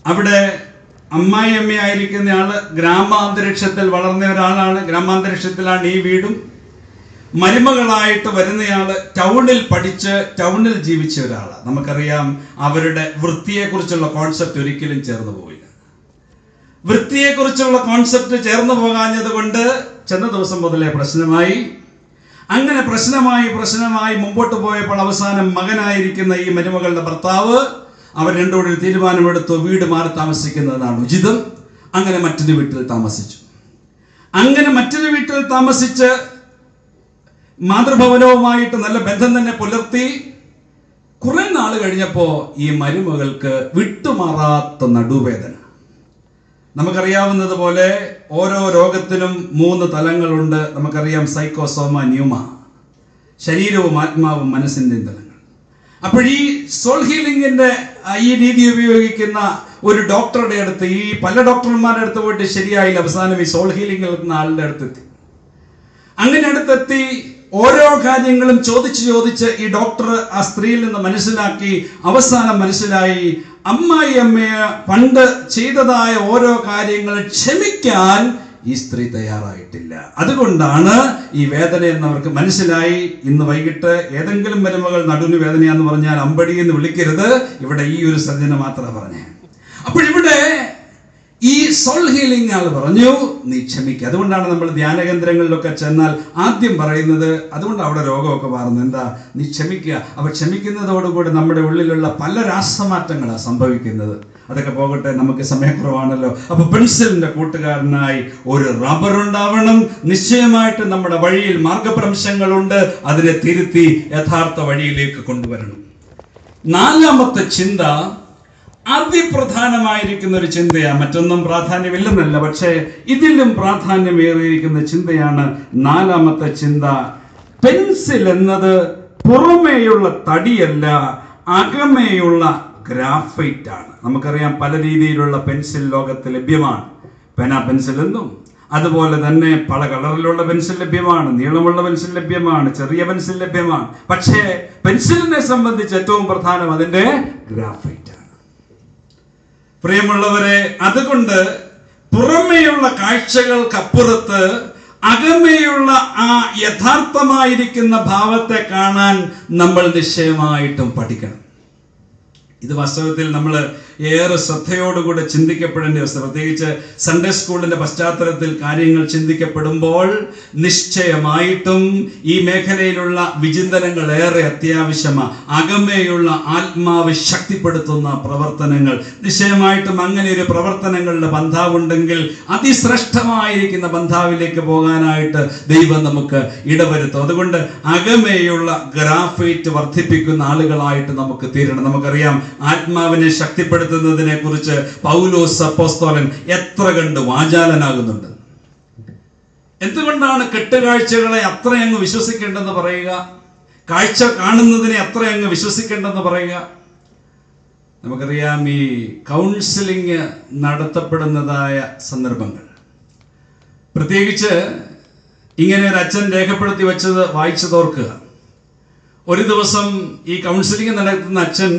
അവിടെ അമ്മായി അമ്മയായിരിക്കുന്ന ആള് ഗ്രാമാന്തരീക്ഷത്തിൽ വളർന്ന ഒരാളാണ് ഗ്രാമാന്തരീക്ഷത്തിലാണ് ഈ വീടും മരുമകളായിട്ട് വരുന്നയാള് ടൗണിൽ പഠിച്ച് ടൗണിൽ ജീവിച്ച ഒരാളാണ് നമുക്കറിയാം അവരുടെ വൃത്തിയെക്കുറിച്ചുള്ള കോൺസെപ്റ്റ് ഒരിക്കലും ചേർന്ന് പോയില്ല വൃത്തിയെക്കുറിച്ചുള്ള കോൺസെപ്റ്റ് ചേർന്ന് പോകാഞ്ഞത് കൊണ്ട് ചെന്ന ദിവസം മുതലേ പ്രശ്നമായി അങ്ങനെ പ്രശ്നമായി പ്രശ്നമായി മുമ്പോട്ട് പോയപ്പോൾ അവസാനം മകനായിരിക്കുന്ന ഈ മരുമകളുടെ ഭർത്താവ് അവർ രണ്ടുകൂടി ഒരു തീരുമാനമെടുത്തു വീട് മാറി താമസിക്കുന്നതാണ് ഉചിതം അങ്ങനെ മറ്റൊരു വീട്ടിൽ താമസിച്ചു അങ്ങനെ മറ്റൊരു വീട്ടിൽ താമസിച്ച് മാതൃഭവനവുമായിട്ട് നല്ല ബന്ധം തന്നെ പുലർത്തി കുറെ നാൾ കഴിഞ്ഞപ്പോ ഈ മരുമകൾക്ക് വിട്ടുമാറാത്ത നടുവേദന നമുക്കറിയാവുന്നത് പോലെ ഓരോ രോഗത്തിനും മൂന്ന് തലങ്ങളുണ്ട് നമുക്കറിയാം സൈക്കോസോമ ന്യൂമ ശരീരവും ആത്മാവും മനസ്സിന്റെയും തലങ്ങൾ അപ്പോൾ ഈ സോൾ ഹീലിംഗിന്റെ ആ, ഈ രീതി ഉപയോഗിക്കുന്ന ഒരു ഡോക്ടറുടെ അടുത്ത് ഈ പല ഡോക്ടർമാരുടെ അടുത്ത് പോയിട്ട് ശരിയായില്ല അവസാനം ഈ സോൾ ഹീലിംഗ് നിൽക്കുന്ന ആളുടെ അടുത്തെത്തി അങ്ങനെ അടുത്തെത്തി ഓരോ കാര്യങ്ങളും ചോദിച്ച് ചോദിച്ച് ഈ ഡോക്ടർ ആ സ്ത്രീയിൽ നിന്ന് മനസ്സിലാക്കി അവസാനം മനസ്സിലായി അമ്മായി അമ്മയെ പണ്ട് ചെയ്തതായ ഓരോ കാര്യങ്ങൾ ക്ഷമിക്കാൻ ഈ സ്ത്രീ തയ്യാറായിട്ടില്ല അതുകൊണ്ടാണ് ഈ വേദന എന്ന് അവർക്ക് മനസ്സിലായി ഇന്ന് വൈകിട്ട് ഏതെങ്കിലും മരുമകൾ നടുവിന് വേദനയാന്ന് പറഞ്ഞാൽ അമ്പടി എന്ന് വിളിക്കരുത് ഇവിടെ ഈ ഒരു സജ്ജന മാത്രമാണ് പറഞ്ഞേ അപ്പോൾ ഇവിടെ ഈ സോൾ ഹീലിംഗ് ആൾ പറഞ്ഞു നീ ക്ഷമിക്കുക അതുകൊണ്ടാണ് നമ്മൾ ധ്യാന കേന്ദ്രങ്ങളിലൊക്കെ ചെന്നാൽ ആദ്യം പറയുന്നത് അതുകൊണ്ട് അവിടെ രോഗമൊക്കെ മാറുന്നത് എന്താ നീ ക്ഷമിക്കുക അപ്പൊ ക്ഷമിക്കുന്നതോടുകൂടി നമ്മുടെ ഉള്ളിലുള്ള പല രാസമാറ്റങ്ങളാണ് സംഭവിക്കുന്നത് അതൊക്കെ പോകട്ടെ നമുക്ക് സമയക്കുറവാണല്ലോ അപ്പൊ പെൻസിലിന്റെ കൂട്ടുകാരനായി ഒരു റബ്ബർ ഉണ്ടാവണം നിശ്ചയമായിട്ട് നമ്മുടെ വഴിയിൽ മാർഗഭ്രംശങ്ങളുണ്ട് അതിനെ തിരുത്തി യഥാർത്ഥ വഴിയിലേക്ക് കൊണ്ടുവരണം നാലാമത്തെ ചിന്ത അതിപ്രധാനമായിരിക്കുന്ന ഒരു ചിന്തയാണ് മറ്റൊന്നും പ്രാധാന്യമില്ലെന്നല്ല പക്ഷേ ഇതിലും പ്രാധാന്യമേറിയിരിക്കുന്ന ചിന്തയാണ് നാലാമത്തെ ചിന്ത പെൻസിൽ എന്നത് പുറമേയുള്ള തടിയല്ല അകമേയുള്ള ഗ്രാഫൈറ്റ് ആണ് നമുക്കറിയാം പല രീതിയിലുള്ള പെൻസിൽ ലോകത്ത് ലഭ്യമാണ് പെന പെൻസിൽ എന്നും അതുപോലെ തന്നെ പല കളറിലുള്ള പെൻസിൽ ലഭ്യമാണ് നീളമുള്ള പെൻസിൽ ലഭ്യമാണ് ചെറിയ പെൻസിൽ ലഭ്യമാണ് പക്ഷേ പെൻസിലിനെ സംബന്ധിച്ച് ഏറ്റവും പ്രധാനം അതിന്റെ ഗ്രാഫൈറ്റ് ആണ് പ്രിയമുള്ളവരെ അതുകൊണ്ട് പുറമേയുള്ള കാഴ്ചകൾക്കപ്പുറത്ത് അകമേയുള്ള ആ യഥാർത്ഥമായിരിക്കുന്ന ഭാവത്തെ കാണാൻ നമ്മൾ നിശ്ചയമായിട്ടും പഠിക്കണം ഇത് വാസ്തവത്തിൽ നമ്മൾ ഏറെ ശ്രദ്ധയോടുകൂടെ ചിന്തിക്കപ്പെടേണ്ട അവസ്ഥ പ്രത്യേകിച്ച് സൺഡേ സ്കൂളിന്റെ പശ്ചാത്തലത്തിൽ കാര്യങ്ങൾ ചിന്തിക്കപ്പെടുമ്പോൾ നിശ്ചയമായിട്ടും ഈ മേഖലയിലുള്ള വിചിന്തനങ്ങൾ ഏറെ അത്യാവശ്യമാണ് അകമേയുള്ള ആത്മാവ് ശക്തിപ്പെടുത്തുന്ന പ്രവർത്തനങ്ങൾ നിശ്ചയമായിട്ടും അങ്ങനെ ഒരു പ്രവർത്തനങ്ങളുടെ ബന്ധാവുണ്ടെങ്കിൽ അതിശ്രേഷ്ഠമായിരിക്കുന്ന ബന്ധാവിലേക്ക് പോകാനായിട്ട് ദൈവം നമുക്ക് ഇടവരുത്തും അതുകൊണ്ട് അകമേയുള്ള ഗ്രാഫൈറ്റ് വർദ്ധിപ്പിക്കുന്ന ആളുകളായിട്ട് നമുക്ക് തീരണം നമുക്കറിയാം ആത്മാവിനെ ശക്തിപ്പെടുത്തുന്നതിനെ കുറിച്ച് പൗലോസ് അപ്പോസ്തോലൻ എത്ര കണ്ട് വാചാലനാകുന്നുണ്ട് എന്തുകൊണ്ടാണ് കെട്ടുകാഴ്ചകളെ അത്രയങ്ങ് വിശ്വസിക്കേണ്ടെന്ന് പറയുക കാഴ്ച കാണുന്നതിനെ അത്രയങ്ങ് വിശ്വസിക്കേണ്ടെന്ന് പറയുക നമുക്കറിയാം ഈ കൗൺസിലിംഗ് നടത്തപ്പെടുന്നതായ സന്ദർഭങ്ങൾ പ്രത്യേകിച്ച് ഇങ്ങനെ ഒരു അച്ഛൻ രേഖപ്പെടുത്തി വെച്ചത് വായിച്ചതോർക്കുക ഒരു ദിവസം ഈ കൗൺസിലിംഗ് നടത്തുന്ന അച്ഛൻ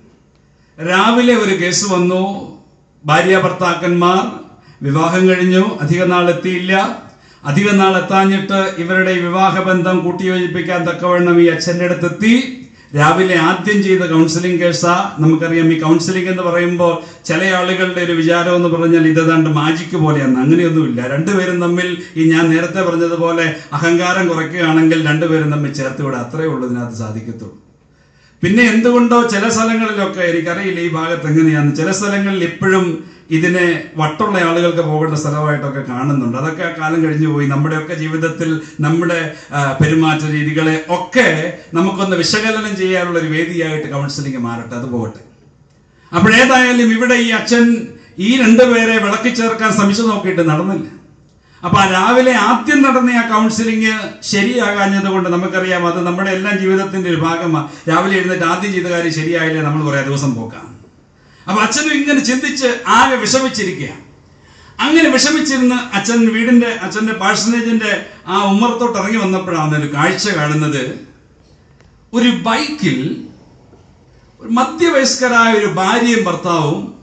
രാവിലെ ഒരു കേസ് വന്നു ഭാര്യ ഭർത്താക്കന്മാർ വിവാഹം കഴിഞ്ഞു അധിക നാൾ എത്തിയില്ല അധിക നാൾ എത്താഞ്ഞിട്ട് ഇവരുടെ ഈ വിവാഹബന്ധം കൂട്ടിയോജിപ്പിക്കാൻ തക്കവണ്ണം ഈ അച്ഛൻ്റെ അടുത്തെത്തി രാവിലെ ആദ്യം ചെയ്ത കൗൺസിലിംഗ് കേസാ നമുക്കറിയാം ഈ കൗൺസിലിംഗ് എന്ന് പറയുമ്പോൾ ചില ആളുകളുടെ ഒരു വിചാരം എന്ന് പറഞ്ഞാൽ ഇതേതാണ്ട് മാജിക്ക് പോലെയാണ് അങ്ങനെയൊന്നുമില്ല രണ്ടുപേരും തമ്മിൽ ഈ ഞാൻ നേരത്തെ പറഞ്ഞതുപോലെ അഹങ്കാരം കുറയ്ക്കുകയാണെങ്കിൽ രണ്ടുപേരും തമ്മിൽ ചേർത്ത് വിടാം അത്രേ ഉള്ളൂ ഇതിനകത്ത് സാധിക്കത്തുള്ളൂ പിന്നെ എന്തുകൊണ്ടോ ചില സ്ഥലങ്ങളിലൊക്കെ എനിക്കറിയില്ല ഈ ഭാഗത്ത് എങ്ങനെയാണ് ചില സ്ഥലങ്ങളിൽ ഇപ്പോഴും ഇതിനെ വട്ടുള്ള ആളുകൾക്ക് പോകേണ്ട സ്ഥലമായിട്ടൊക്കെ കാണുന്നുണ്ട് അതൊക്കെ ആ കാലം കഴിഞ്ഞു പോയി നമ്മുടെയൊക്കെ ജീവിതത്തിൽ നമ്മുടെ ആ, പെരുമാറ്റ രീതികളെ ഒക്കെ നമുക്കൊന്ന് വിശകലനം ചെയ്യാനുള്ള ഒരു വേദിയായിട്ട് കൗൺസിലിംഗ് മാറട്ടെ അത് പോകട്ടെ അപ്പോഴേതായാലും ഇവിടെ ഈ അച്ഛൻ ഈ രണ്ടുപേരെ വിളക്കി ചേർക്കാൻ ശ്രമിച്ചു നോക്കിയിട്ട് നടന്നില്ല അപ്പൊ ആ രാവിലെ ആദ്യം നടന്ന ആ കൗൺസിലിംഗ് ശരിയാകാഞ്ഞത് കൊണ്ട് നമുക്കറിയാം അത് നമ്മുടെ എല്ലാം ജീവിതത്തിന്റെ ഒരു ഭാഗമാണ് രാവിലെ എഴുന്നേറ്റ് ആദ്യം ചെയ്ത കാര്യം ശരിയായില്ലേ നമ്മൾ പറയാ ദിവസം പോക്കാം അപ്പൊ അച്ഛനും ഇങ്ങനെ ചിന്തിച്ച് ആകെ വിഷമിച്ചിരിക്കുക അങ്ങനെ വിഷമിച്ചിരുന്ന് അച്ഛൻ വീടിന്റെ അച്ഛന്റെ പാഴ്സനേജിന്റെ ആ ഉമ്മറത്തോട്ട് ഇറങ്ങി വന്നപ്പോഴാണ് ഒരു കാഴ്ച കാണുന്നത് ഒരു ബൈക്കിൽ ഒരു മധ്യവയസ്കരായ ഒരു ഭാര്യയും ഭർത്താവും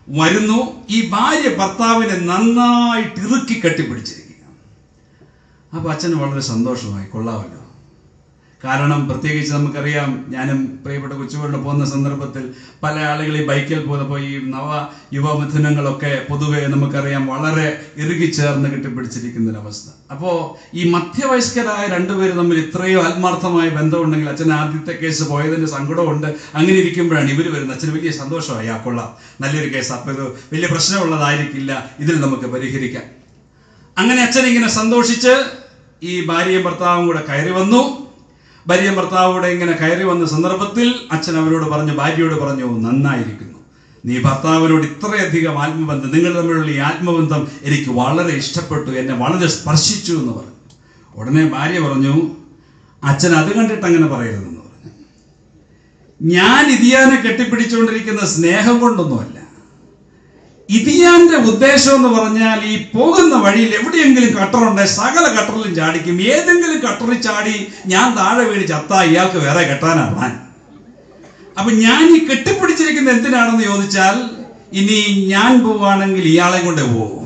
വരുന്നു ഈ ഭാര്യ ഭർത്താവിനെ നന്നായിട്ട് ഇറുക്കി കെട്ടിപ്പിടിച്ചിരിക്കുക അപ്പൊ അച്ഛന് വളരെ സന്തോഷമായി കൊള്ളാമല്ലോ കാരണം പ്രത്യേകിച്ച് നമുക്കറിയാം ഞാനും പ്രിയപ്പെട്ട കൊച്ചുകൊണ്ട് പോകുന്ന സന്ദർഭത്തിൽ പല ആളുകൾ ഈ ബൈക്കിൽ പോയപ്പോൾ ഈ നവ യുവമിഥുനങ്ങളൊക്കെ പൊതുവെ നമുക്കറിയാം വളരെ ഇറുകിച്ചേർന്ന് കെട്ടിപ്പിടിച്ചിരിക്കുന്ന ഒരു അവസ്ഥ അപ്പോൾ ഈ മധ്യവയസ്കരായ രണ്ടുപേര് തമ്മിൽ ഇത്രയും ആത്മാർത്ഥമായ ബന്ധമുണ്ടെങ്കിൽ അച്ഛൻ ആദ്യത്തെ കേസ് പോയതിന്റെ സങ്കടമുണ്ട് അങ്ങനെ ഇരിക്കുമ്പോഴാണ് ഇവർ വരുന്നത് അച്ഛന് വലിയ സന്തോഷമായി ആ കൊള്ളാം നല്ലൊരു കേസ് അപ്പൊ ഇത് വലിയ പ്രശ്നമുള്ളതായിരിക്കില്ല ഇതിൽ നമുക്ക് പരിഹരിക്കാം അങ്ങനെ അച്ഛൻ ഇങ്ങനെ സന്തോഷിച്ച് ഈ ഭാര്യയും ഭർത്താവും കൂടെ കയറി വന്നു ഭാര്യയും ഭർത്താവൂടെ ഇങ്ങനെ കയറി വന്ന സന്ദർഭത്തിൽ അച്ഛൻ അവരോട് പറഞ്ഞു ഭാര്യയോട് പറഞ്ഞു നന്നായിരിക്കുന്നു നീ ഭർത്താവിനോട് ഇത്രയധികം ആത്മബന്ധം നിങ്ങൾ തമ്മിലുള്ള ഈ ആത്മബന്ധം എനിക്ക് വളരെ ഇഷ്ടപ്പെട്ടു എന്നെ വളരെ സ്പർശിച്ചു എന്ന് പറഞ്ഞു ഉടനെ ഭാര്യ പറഞ്ഞു അച്ഛൻ അത് കണ്ടിട്ട് അങ്ങനെ പറയരുതെന്ന് പറഞ്ഞു ഞാൻ ഇതിയാനെ കെട്ടിപ്പിടിച്ചുകൊണ്ടിരിക്കുന്ന സ്നേഹം കൊണ്ടൊന്നുമല്ല ഇതിയാന്റെ ഉദ്ദേശം എന്ന് പറഞ്ഞാൽ ഈ പോകുന്ന വഴിയിൽ എവിടെയെങ്കിലും കട്ടറുണ്ട് സകല കട്ടറിലും ചാടിക്കും ഏതെങ്കിലും കട്ടറിൽ ചാടി ഞാൻ താഴെ വീണ് ചത്താ ഇയാൾക്ക് വേറെ കെട്ടാനാ പ്ലാൻ അപ്പൊ ഞാൻ ഈ കെട്ടിപ്പിടിച്ചിരിക്കുന്ന എന്തിനാണെന്ന് ചോദിച്ചാൽ ഇനി ഞാൻ പോവാണെങ്കിൽ ഇയാളെ കൊണ്ട് പോകും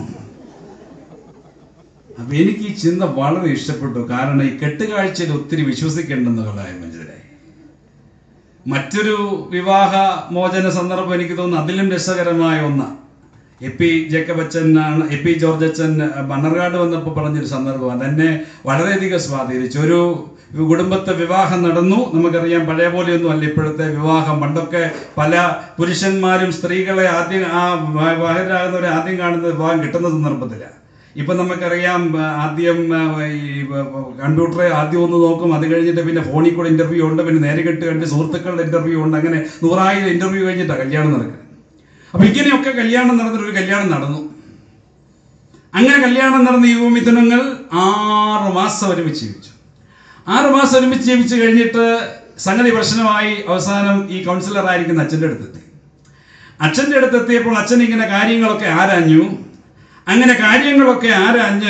അപ്പൊ എനിക്ക് ഈ ചിന്ത വളരെ ഇഷ്ടപ്പെട്ടു കാരണം ഈ കെട്ടുകാഴ്ചയിൽ ഒത്തിരി വിശ്വസിക്കേണ്ടെന്നുള്ളതായ മനസ്സിലായി മറ്റൊരു വിവാഹ മോചന സന്ദർഭം എനിക്ക് തോന്നുന്നു അതിലും രസകരമായ ഒന്ന് എ പി ജേക്കബ് അച്ഛൻ ആണ് എ പി ജോർജ് അച്ഛൻ മണ്ണർകാട് വന്നപ്പോൾ പറഞ്ഞൊരു സംദർഭം അതെന്നെ വളരെയധികം സ്വാധീനിച്ചു ഒരു കുടുംബത്തെ വിവാഹം നടന്നു നമുക്കറിയാം പഴയ പോലെയൊന്നും അല്ല ഇപ്പോഴത്തെ വിവാഹം പണ്ടൊക്കെ പല പുരുഷന്മാരും സ്ത്രീകളെ ആദ്യം ആ വിവാഹരാകുന്നവരെ ആദ്യം കാണുന്നത് വിവാഹം കിട്ടുന്ന സന്ദർഭത്തിലാണ് ഇപ്പൊ നമുക്കറിയാം ആ, ആദ്യം ആ, ഈ കമ്പ്യൂട്ടറെ ആദ്യം ഒന്ന് നോക്കും അത് കഴിഞ്ഞിട്ട് പിന്നെ ഫോണിൽ കൂടെ ഇന്റർവ്യൂ ഉണ്ട് പിന്നെ നേരെ കെട്ട് കണ്ട് സുഹൃത്തുക്കളുടെ ഇന്റർവ്യൂ ഉണ്ട് അങ്ങനെ നൂറായിരം ഇന്റർവ്യൂ കഴിഞ്ഞിട്ടാണ് കല്യാണം നടക്കുന്നത് അപ്പൊ ഇങ്ങനെയൊക്കെ കല്യാണം നടന്നൊരു കല്യാണം നടന്നു അങ്ങനെ കല്യാണം നടന്ന യുവമിഥുനങ്ങൾ ആറ് മാസം ഒരുമിച്ച് ജീവിച്ചു ആറ് മാസം ഒരുമിച്ച് ജീവിച്ചു കഴിഞ്ഞിട്ട് സംഗതി പ്രശ്നമായി അവസാനം ഈ കൗൺസിലർ ആയിരിക്കുന്ന അച്ഛൻ്റെ അടുത്തെത്തി അച്ഛൻ്റെ അടുത്തെത്തിയപ്പോൾ അച്ഛൻ ഇങ്ങനെ കാര്യങ്ങളൊക്കെ ആരാഞ്ഞു അങ്ങനെ കാര്യങ്ങളൊക്കെ ആരാഞ്ഞ്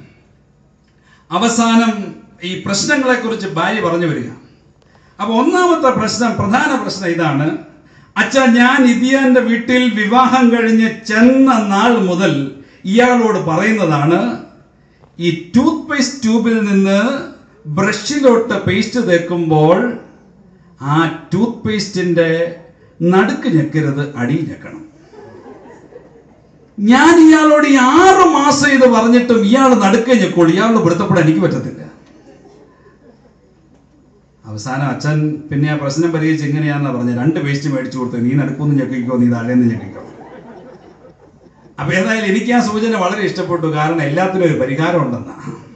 അവസാനം ഈ പ്രശ്നങ്ങളെ കുറിച്ച് ഭാര്യ പറഞ്ഞു വരിക അപ്പൊ ഒന്നാമത്തെ പ്രശ്നം പ്രധാന പ്രശ്നം ഇതാണ് അച്ഛ ഞാൻ ഇതിയാന്റെ വീട്ടിൽ വിവാഹം കഴിഞ്ഞ് ചെന്ന നാൾ മുതൽ ഇയാളോട് പറയുന്നതാണ് ഈ ടൂത്ത് പേസ്റ്റ് ട്യൂബിൽ നിന്ന് ബ്രഷിലോട്ട് പേസ്റ്റ് തേക്കുമ്പോൾ ആ ടൂത്ത് പേസ്റ്റിന്റെ നടുക്ക് ഞെക്കരുത് അടി ഞെക്കണം ഞാൻ ഇയാളോട് ഈ ആറ് മാസം ഇത് പറഞ്ഞിട്ടും ഇയാൾ നടുക്കെ ഞെക്കുള്ളൂ ഇയാളോട് പിടുത്തപ്പെടാൻ എനിക്ക് പറ്റത്തില്ല അവസാനം അച്ഛൻ പിന്നെ ആ പ്രശ്നം പരിഹരിച്ച് എങ്ങനെയാണെന്നാ പറഞ്ഞത് രണ്ട് പേസ്റ്റ് മേടിച്ചു കൊടുത്ത് നീ നടുക്കൊന്ന് ഞെക്കിക്കോ നീ താഴേന്ന് ഞെക്കിക്കോ അപ്പൊ ഏതായാലും എനിക്ക് ആ സൂചന വളരെ ഇഷ്ടപ്പെട്ടു കാരണം എല്ലാത്തിനും ഒരു പരിഹാരം ഉണ്ടെന്നാ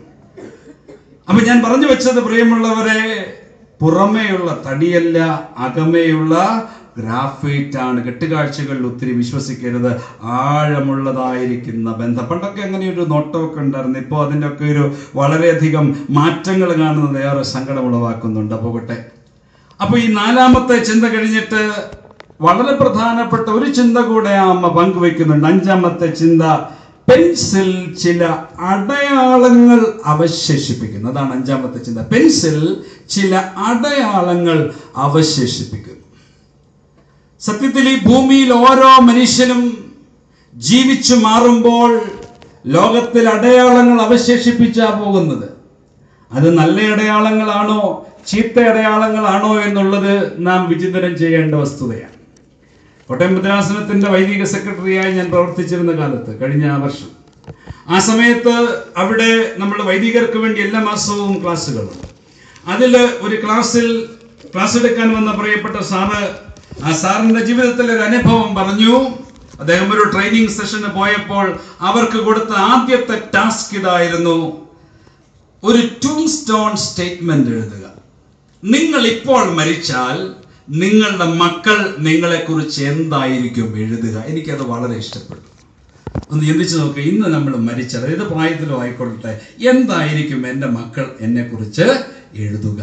അപ്പൊ ഞാൻ പറഞ്ഞു വെച്ചത് പ്രിയമുള്ളവരെ പുറമേയുള്ള തടിയല്ല അകമേയുള്ള ഗ്രാഫൈറ്റ് ആണ് കെട്ടുകാഴ്ചകളിൽ ഒത്തിരി വിശ്വസിക്കരുത് ആഴമുള്ളതായിരിക്കുന്ന ബന്ധം പണ്ടൊക്കെ അങ്ങനെ ഒരു നോട്ടമൊക്കെ ഉണ്ടായിരുന്നു ഇപ്പോൾ അതിൻ്റെ ഒക്കെ ഒരു വളരെയധികം മാറ്റങ്ങൾ കാണുന്നത് ഏറെ സങ്കടം ഉളവാക്കുന്നുണ്ട് പോകട്ടെ അപ്പൊ ഈ നാലാമത്തെ ചിന്ത കഴിഞ്ഞിട്ട് വളരെ പ്രധാനപ്പെട്ട ഒരു ചിന്ത കൂടെ ആ അമ്മ പങ്കുവെക്കുന്നുണ്ട് അഞ്ചാമത്തെ ചിന്ത പെൻസിൽ ചില അടയാളങ്ങൾ അവശേഷിപ്പിക്കുന്നു അതാണ് അഞ്ചാമത്തെ ചിന്ത പെൻസിൽ ചില അടയാളങ്ങൾ അവശേഷിപ്പിക്കുന്നു സത്യത്തിൽ ഈ ഭൂമിയിൽ ഓരോ മനുഷ്യനും ജീവിച്ചു മാറുമ്പോൾ ലോകത്തിൽ അടയാളങ്ങൾ അവശേഷിപ്പിച്ചാ പോകുന്നത് അത് നല്ല അടയാളങ്ങളാണോ ചീത്ത അടയാളങ്ങളാണോ എന്നുള്ളത് നാം വിചിന്തനം ചെയ്യേണ്ട വസ്തുതയാണ് കോട്ടയം ഭദ്രാസനത്തിന്റെ വൈദിക സെക്രട്ടറിയായി ഞാൻ പ്രവർത്തിച്ചിരുന്ന കാലത്ത് കഴിഞ്ഞ വർഷം ആ സമയത്ത് അവിടെ നമ്മൾ വൈദികർക്ക് വേണ്ടി എല്ലാ മാസവും ക്ലാസ്സുകളുണ്ട് അതിൽ ഒരു ക്ലാസ്സിൽ ക്ലാസ് എടുക്കാൻ വന്ന പ്രിയപ്പെട്ട സാറ് ആ സാറിന്റെ ജീവിതത്തിൽ ഒരു അനുഭവം പറഞ്ഞു അദ്ദേഹം ഒരു ട്രെയിനിങ് സെഷന് പോയപ്പോൾ അവർക്ക് കൊടുത്ത ആദ്യത്തെ ടാസ്ക് ഇതായിരുന്നു ഒരു ടൂം സ്റ്റോൺ സ്റ്റേറ്റ്മെന്റ് എഴുതുക നിങ്ങൾ ഇപ്പോൾ മരിച്ചാൽ നിങ്ങളുടെ മക്കൾ നിങ്ങളെക്കുറിച്ച് എന്തായിരിക്കും എഴുതുക എനിക്കത് വളരെ ഇഷ്ടപ്പെട്ടു ഒന്ന് ചിന്തിച്ചു നോക്കുക ഇന്ന് നമ്മൾ മരിച്ചത് ഏത് പ്രായത്തിലും ആയിക്കൊള്ളട്ടെ എന്തായിരിക്കും എൻ്റെ മക്കൾ എന്നെക്കുറിച്ച് എഴുതുക